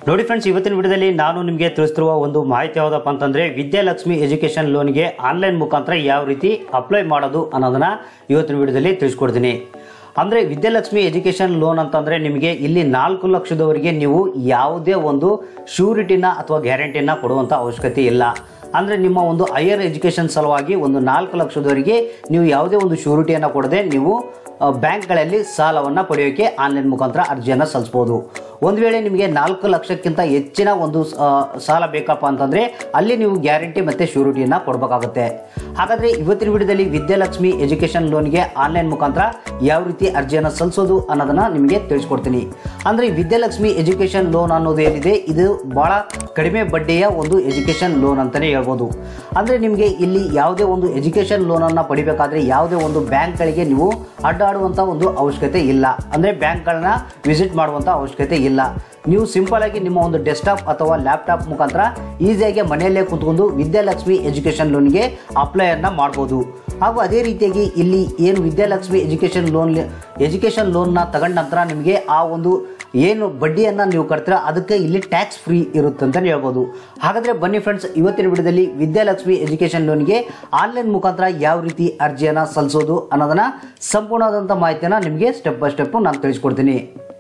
ನೋಡಿ ಫ್ರೆಂಡ್ಸ್ ಇವತ್ತಿನ ವಿಡಿಯೋದಲ್ಲಿ ನಾನು ನಿಮಗೆ ತಿಳಿಸ್ತಿರುವ ಒಂದು ಮಾಹಿತಿ ಯಾವುದಪ್ಪ ಅಂತಂದ್ರೆ ವಿದ್ಯಾಲಕ್ಷ್ಮಿ ಎಜುಕೇಶನ್ ಲೋನ್ಗೆ ಆನ್ಲೈನ್ ಮುಖಾಂತರ ಯಾವ ರೀತಿ ಅಪ್ಲೈ ಮಾಡೋದು ಅನ್ನೋದನ್ನ ಇವತ್ತಿನ ವಿಡಿಯೋದಲ್ಲಿ ತಿಳಿಸ್ಕೊಡ್ತೀನಿ ಅಂದರೆ ವಿದ್ಯಾಲಕ್ಷ್ಮಿ ಎಜುಕೇಷನ್ ಲೋನ್ ಅಂತಂದರೆ ನಿಮಗೆ ಇಲ್ಲಿ ನಾಲ್ಕು ಲಕ್ಷದವರೆಗೆ ನೀವು ಯಾವುದೇ ಒಂದು ಶ್ಯೂರಿಟಿನ ಅಥವಾ ಗ್ಯಾರಂಟಿನ ಕೊಡುವಂಥ ಅವಶ್ಯಕತೆ ಇಲ್ಲ ಅಂದರೆ ನಿಮ್ಮ ಒಂದು ಹೈಯರ್ ಎಜುಕೇಷನ್ ಸಲುವಾಗಿ ಒಂದು ನಾಲ್ಕು ಲಕ್ಷದವರೆಗೆ ನೀವು ಯಾವುದೇ ಒಂದು ಶ್ಯೂರಿಟಿಯನ್ನು ಕೊಡದೆ ನೀವು ಆ, ಬ್ಯಾಂಕ್ಗಳಲ್ಲಿ ಸಾಲವನ್ನು ಪಡೆಯೋಕ್ಕೆ ಆನ್ಲೈನ್ ಮುಖಾಂತರ ಅರ್ಜಿಯನ್ನು ಸಲ್ಲಿಸ್ಬೋದು ಒಂದು ವೇಳೆ ನಿಮಗೆ ನಾಲ್ಕು ಲಕ್ಷಕ್ಕಿಂತ ಹೆಚ್ಚಿನ ಒಂದು ಆ, ಸಾಲ ಬೇಕಪ್ಪ ಅಂತಂದರೆ ಅಲ್ಲಿ ನೀವು ಗ್ಯಾರಂಟಿ ಮತ್ತು ಶ್ಯೂರಿಟಿಯನ್ನು ಕೊಡಬೇಕಾಗುತ್ತೆ ಹಾಗಾದರೆ ಇವತ್ತಿನ ವಿಡಿಯೋದಲ್ಲಿ ವಿದ್ಯಾಲಕ್ಷ್ಮಿ ಎಜುಕೇಷನ್ ಲೋನ್ಗೆ ಆನ್ಲೈನ್ ಮುಖಾಂತರ ಯಾವ ರೀತಿ ಅರ್ಜಿಯನ್ನು ಸಲ್ಲಿಸೋದು ಅನ್ನೋದನ್ನು ನಿಮಗೆ ತಿಳಿಸ್ಕೊಡ್ತೀನಿ ಅಂದರೆ ವಿದ್ಯಾಲಕ್ಷ್ಮಿ ಎಜುಕೇಷನ್ ಲೋನ್ ಅನ್ನೋದು ಏನಿದೆ ಇದು ಭಾಳ ಕಡಿಮೆ ಬಡ್ಡಿಯ ಒಂದು ಎಜುಕೇಷನ್ ಲೋನ್ ಅಂತಲೇ ಹೇಳ್ಬೋದು ಅಂದರೆ ನಿಮಗೆ ಇಲ್ಲಿ ಯಾವುದೇ ಒಂದು ಎಜುಕೇಷನ್ ಲೋನನ್ನು ಪಡಿಬೇಕಾದ್ರೆ ಯಾವುದೇ ಒಂದು ಬ್ಯಾಂಕ್ಗಳಿಗೆ ನೀವು ಅಡ್ಡಾಡುವಂಥ ಒಂದು ಅವಶ್ಯಕತೆ ಇಲ್ಲ ಅಂದರೆ ಬ್ಯಾಂಕ್ಗಳನ್ನ ವಿಸಿಟ್ ಮಾಡುವಂಥ ಅವಶ್ಯಕತೆ ಇಲ್ಲ ನೀವು ಸಿಂಪಲ್ ಆಗಿ ನಿಮ್ಮ ಒಂದು ಡೆಸ್ಕ್ಟಾಪ್ ಅಥವಾ ಲ್ಯಾಪ್ಟಾಪ್ ಮುಖಾಂತರ ಈಸಿಯಾಗಿ ಮನೆಯಲ್ಲೇ ಕುತ್ಕೊಂಡು ವಿದ್ಯಾಲಕ್ಷ್ಮಿ ಎಜುಕೇಷನ್ ಲೋನ್ಗೆ ಅಪ್ಲೈಯನ್ನು ಮಾಡ್ಬೋದು ಹಾಗೂ ಅದೇ ರೀತಿಯಾಗಿ ಇಲ್ಲಿ ಏನು ವಿದ್ಯಾಲಕ್ಷ್ಮಿ ಎಜುಕೇಷನ್ ಲೋನ್ ಎಜುಕೇಷನ್ ಲೋನ್ನ ತಗೊಂಡ ನಂತರ ನಿಮಗೆ ಆ ಒಂದು ಏನು ಬಡ್ಡಿಯನ್ನು ನೀವು ಕಟ್ತೀರ ಅದಕ್ಕೆ ಇಲ್ಲಿ ಟ್ಯಾಕ್ಸ್ ಫ್ರೀ ಇರುತ್ತೆ ಅಂತಲೇ ಹೇಳ್ಬೋದು ಹಾಗಾದರೆ ಬನ್ನಿ ಫ್ರೆಂಡ್ಸ್ ಇವತ್ತಿನ ವಿಡಿಯೋದಲ್ಲಿ ವಿದ್ಯಾಲಕ್ಷ್ಮಿ ಎಜುಕೇಷನ್ ಲೋನ್ಗೆ ಆನ್ಲೈನ್ ಮುಖಾಂತರ ಯಾವ ರೀತಿ ಅರ್ಜಿಯನ್ನು ಸಲ್ಲಿಸೋದು ಅನ್ನೋದನ್ನು ಸಂಪೂರ್ಣವಾದಂಥ ಮಾಹಿತಿಯನ್ನು ನಿಮಗೆ ಸ್ಟೆಪ್ ಬೈ ಸ್ಟೆಪ್ಪು ನಾನು ತಿಳಿಸ್ಕೊಡ್ತೀನಿ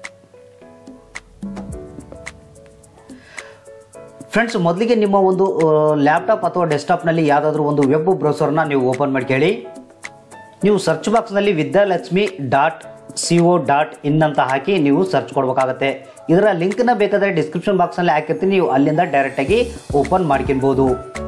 ಫ್ರೆಂಡ್ಸ್ ಮೊದಲಿಗೆ ನಿಮ್ಮ ಒಂದು ಲ್ಯಾಪ್ಟಾಪ್ ಅಥವಾ ಡೆಸ್ಕ್ಟಾಪ್ನಲ್ಲಿ ಯಾವುದಾದ್ರೂ ಒಂದು ವೆಬ್ ಬ್ರೌಸರ್ನ ನೀವು ಓಪನ್ ಮಾಡ್ಕೊಳ್ಳಿ ನೀವು ಸರ್ಚ್ ಬಾಕ್ಸ್ನಲ್ಲಿ Vidyalakshmi dot C O dot in ಅಂತ ಹಾಕಿ ನೀವು ಸರ್ಚ್ ಕೊಡಬೇಕಾಗತ್ತೆ ಇದರ ಲಿಂಕ್ನ ಬೇಕಾದರೆ ಡಿಸ್ಕ್ರಿಪ್ಷನ್ ಬಾಕ್ಸ್ನಲ್ಲಿ ಹಾಕಿರ್ತೀನಿ ನೀವು ಅಲ್ಲಿಂದ ಡೈರೆಕ್ಟಾಗಿ ಓಪನ್ ಮಾಡ್ಕೊಬೋದು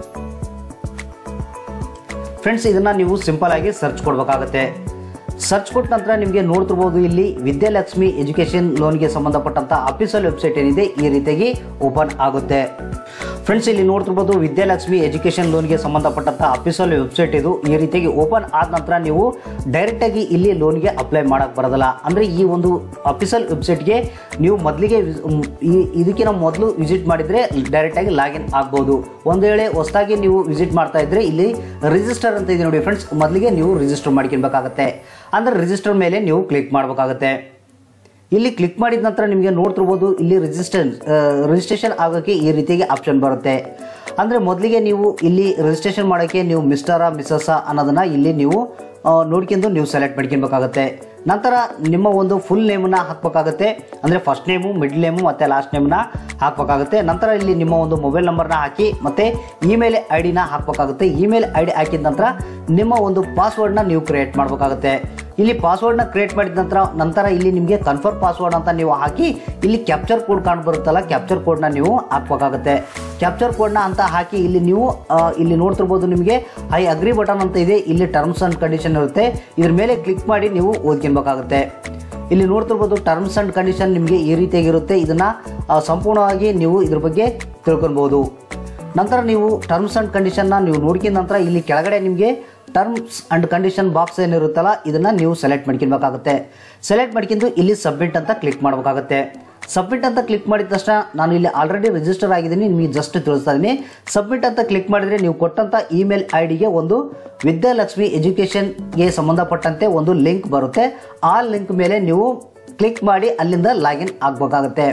ಫ್ರೆಂಡ್ಸ್ ಇದನ್ನು ನೀವು ಸಿಂಪಲ್ ಆಗಿ ಸರ್ಚ್ ಕೊಡಬೇಕಾಗತ್ತೆ ಸರ್ಚ್ ಕೊಟ್ಟ ನಂತರ ನಿಮಗೆ ನೋಡ್ತಿರ್ಬೋದು ಇಲ್ಲಿ ವಿದ್ಯಾಲಕ್ಷ್ಮಿ ಎಜುಕೇಷನ್ ಲೋನ್ಗೆ ಸಂಬಂಧಪಟ್ಟಂಥ ಅಫಿಷಿಯಲ್ ವೆಬ್ಸೈಟ್ ಏನಿದೆ ಈ ರೀತಿಯಾಗಿ ಓಪನ್ ಆಗುತ್ತೆ ಫ್ರೆಂಡ್ಸ್ ಇಲ್ಲಿ ನೋಡ್ತಿರ್ಬೋದು ವಿದ್ಯಾಲಕ್ಷ್ಮಿ ಎಜುಕೇಷನ್ ಲೋನ್ಗೆ ಸಂಬಂಧಪಟ್ಟಂಥ ಅಫಿಷಿಯಲ್ ವೆಬ್ಸೈಟ್ ಇದು ಈ ರೀತಿಯಾಗಿ ಓಪನ್ ಆದ ನಂತರ ನೀವು ಡೈರೆಕ್ಟಾಗಿ ಇಲ್ಲಿ ಲೋನ್ಗೆ ಅಪ್ಲೈ ಮಾಡೋಕ್ಕೆ ಬರೋದಿಲ್ಲ ಅಂದರೆ ಈ ಒಂದು ಅಫಿಷಿಯಲ್ ವೆಬ್ಸೈಟ್ಗೆ ನೀವು ಮೊದಲಿಗೆ ಈ ಇದಕ್ಕಿಂತ ಮೊದಲು ವಿಸಿಟ್ ಮಾಡಿದರೆ ಡೈರೆಕ್ಟಾಗಿ ಲಾಗಿನ್ ಆಗ್ಬೋದು ಒಂದು ವೇಳೆ ಹೊಸದಾಗಿ ನೀವು ವಿಸಿಟ್ ಮಾಡ್ತಾ ಇದ್ರೆ ಇಲ್ಲಿ ರಿಜಿಸ್ಟರ್ ಅಂತ ಇದೆ ನೋಡಿ ಫ್ರೆಂಡ್ಸ್ ಮೊದಲಿಗೆ ನೀವು ರಿಜಿಸ್ಟರ್ ಮಾಡ್ಕೊಬೇಕಾಗತ್ತೆ ಅಂದರೆ ರಿಜಿಸ್ಟರ್ ಮೇಲೆ ನೀವು ಕ್ಲಿಕ್ ಮಾಡಬೇಕಾಗತ್ತೆ ಇಲ್ಲಿ ಕ್ಲಿಕ್ ಮಾಡಿದ ನಂತರ ನಿಮಗೆ ನೋಡ್ತಿರ್ಬೋದು ಇಲ್ಲಿ ರಿಜಿಸ್ಟರ್ ರಿಜಿಸ್ಟ್ರೇಷನ್ ಆಗೋಕ್ಕೆ ಈ ರೀತಿಯಾಗಿ ಆಪ್ಷನ್ ಬರುತ್ತೆ ಅಂದರೆ ಮೊದಲಿಗೆ ನೀವು ಇಲ್ಲಿ ರಿಜಿಸ್ಟ್ರೇಷನ್ ಮಾಡೋಕ್ಕೆ ನೀವು ಮಿಸ್ಟರ ಮಿಸ್ಸಸ್ಸ ಅನ್ನೋದನ್ನು ಇಲ್ಲಿ ನೀವು ಆ, ನೋಡ್ಕೊಂಡು ನೀವು ಸೆಲೆಕ್ಟ್ ಮಾಡ್ಕೊಬೇಕಾಗತ್ತೆ ನಂತರ ನಿಮ್ಮ ಒಂದು ಫುಲ್ ನೇಮನ್ನ ಹಾಕಬೇಕಾಗತ್ತೆ ಅಂದರೆ ಫಸ್ಟ್ ನೇಮು ಮಿಡ್ಲ್ ನೇಮು ಮತ್ತು ಲಾಸ್ಟ್ ನೇಮನ್ನ ಹಾಕಬೇಕಾಗುತ್ತೆ ನಂತರ ಇಲ್ಲಿ ನಿಮ್ಮ ಒಂದು ಮೊಬೈಲ್ ನಂಬರ್ನ ಹಾಕಿ ಮತ್ತು ಇಮೇಲ್ ಐ ಡಿನ ಹಾಕಬೇಕಾಗುತ್ತೆ ಇಮೇಲ್ ಐ ಡಿ ಹಾಕಿದ ನಂತರ ನಿಮ್ಮ ಒಂದು ಪಾಸ್ವರ್ಡ್ನ ನೀವು ಕ್ರಿಯೇಟ್ ಮಾಡಬೇಕಾಗುತ್ತೆ ಇಲ್ಲಿ ಪಾಸ್ವರ್ಡ್ನ ಕ್ರಿಯೇಟ್ ಮಾಡಿದ ನಂತರ ನಂತರ ಇಲ್ಲಿ ನಿಮಗೆ ಕನ್ಫರ್ಮ್ ಪಾಸ್ವರ್ಡ್ ಅಂತ ನೀವು ಹಾಕಿ ಇಲ್ಲಿ ಕ್ಯಾಪ್ಚರ್ ಕೋಡ್ ಕಾಣ್ ಬರುತ್ತಲ್ಲ ಕ್ಯಾಪ್ಚರ್ ಕೋಡ್ನ ನೀವು ಹಾಕ್ಬೇಕಾಗುತ್ತೆ ಕ್ಯಾಪ್ಚರ್ ಕೋಡ್ನ ಅಂತ ಹಾಕಿ ಇಲ್ಲಿ ನೀವು ಆ, ಇಲ್ಲಿ ನೋಡ್ತಿರ್ಬೋದು ನಿಮಗೆ ಐ ಅಗ್ರಿ ಬಟನ್ ಅಂತ ಇದೆ ಇಲ್ಲಿ ಟರ್ಮ್ಸ್ ಆ್ಯಂಡ್ ಕಂಡೀಷನ್ ಇರುತ್ತೆ ಇದ್ರ ಮೇಲೆ ಕ್ಲಿಕ್ ಮಾಡಿ ನೀವು ಓದ್ಕೊಬೇಕಾಗುತ್ತೆ ಇಲ್ಲಿ ನೋಡ್ತಿರ್ಬೋದು ಟರ್ಮ್ಸ್ ಆ್ಯಂಡ್ ಕಂಡೀಷನ್ ನಿಮಗೆ ಈ ರೀತಿಯಾಗಿರುತ್ತೆ ಇದನ್ನು ಸಂಪೂರ್ಣವಾಗಿ ನೀವು ಇದ್ರ ಬಗ್ಗೆ ತಿಳ್ಕೊಳ್ಬೋದು ನಂತರ ನೀವು ಟರ್ಮ್ಸ್ ಆ್ಯಂಡ್ ಕಂಡೀಷನ್ನ ನೀವು ನೋಡ್ಕೊಂಡ ನಂತರ ಇಲ್ಲಿ ಕೆಳಗಡೆ ನಿಮಗೆ ಟರ್ಮ್ಸ್ ಆ್ಯಂಡ್ ಕಂಡೀಷನ್ ಬಾಕ್ಸ್ ಏನಿರುತ್ತಲ್ಲ ಇದನ್ನು ನೀವು ಸೆಲೆಕ್ಟ್ ಮಾಡ್ಕೊಬೇಕಾಗುತ್ತೆ ಸೆಲೆಕ್ಟ್ ಮಾಡ್ಕೊಂಡು ಇಲ್ಲಿ ಸಬ್ಮಿಟ್ ಅಂತ ಕ್ಲಿಕ್ ಮಾಡಬೇಕಾಗುತ್ತೆ ಸಬ್ಮಿಟ್ ಅಂತ ಕ್ಲಿಕ್ ಮಾಡಿದ ತಕ್ಷಣ ನಾನು ಇಲ್ಲಿ ಆಲ್ರೆಡಿ ರಿಜಿಸ್ಟರ್ ಆಗಿದ್ದೀನಿ ನಿಮಗೆ ಜಸ್ಟ್ ತಿಳಿಸ್ತಾ ಇದ್ದೀನಿ ಸಬ್ಮಿಟ್ ಅಂತ ಕ್ಲಿಕ್ ಮಾಡಿದರೆ ನೀವು ಕೊಟ್ಟಂಥ ಇಮೇಲ್ ಐ ಡಿಗೆ ಒಂದು ವಿದ್ಯಾಲಕ್ಷ್ಮಿ ಎಜುಕೇಷನ್ಗೆ ಸಂಬಂಧಪಟ್ಟಂತೆ ಒಂದು ಲಿಂಕ್ ಬರುತ್ತೆ ಆ ಲಿಂಕ್ ಮೇಲೆ ನೀವು ಕ್ಲಿಕ್ ಮಾಡಿ ಅಲ್ಲಿಂದ ಲಾಗಿನ್ ಆಗಬೇಕಾಗುತ್ತೆ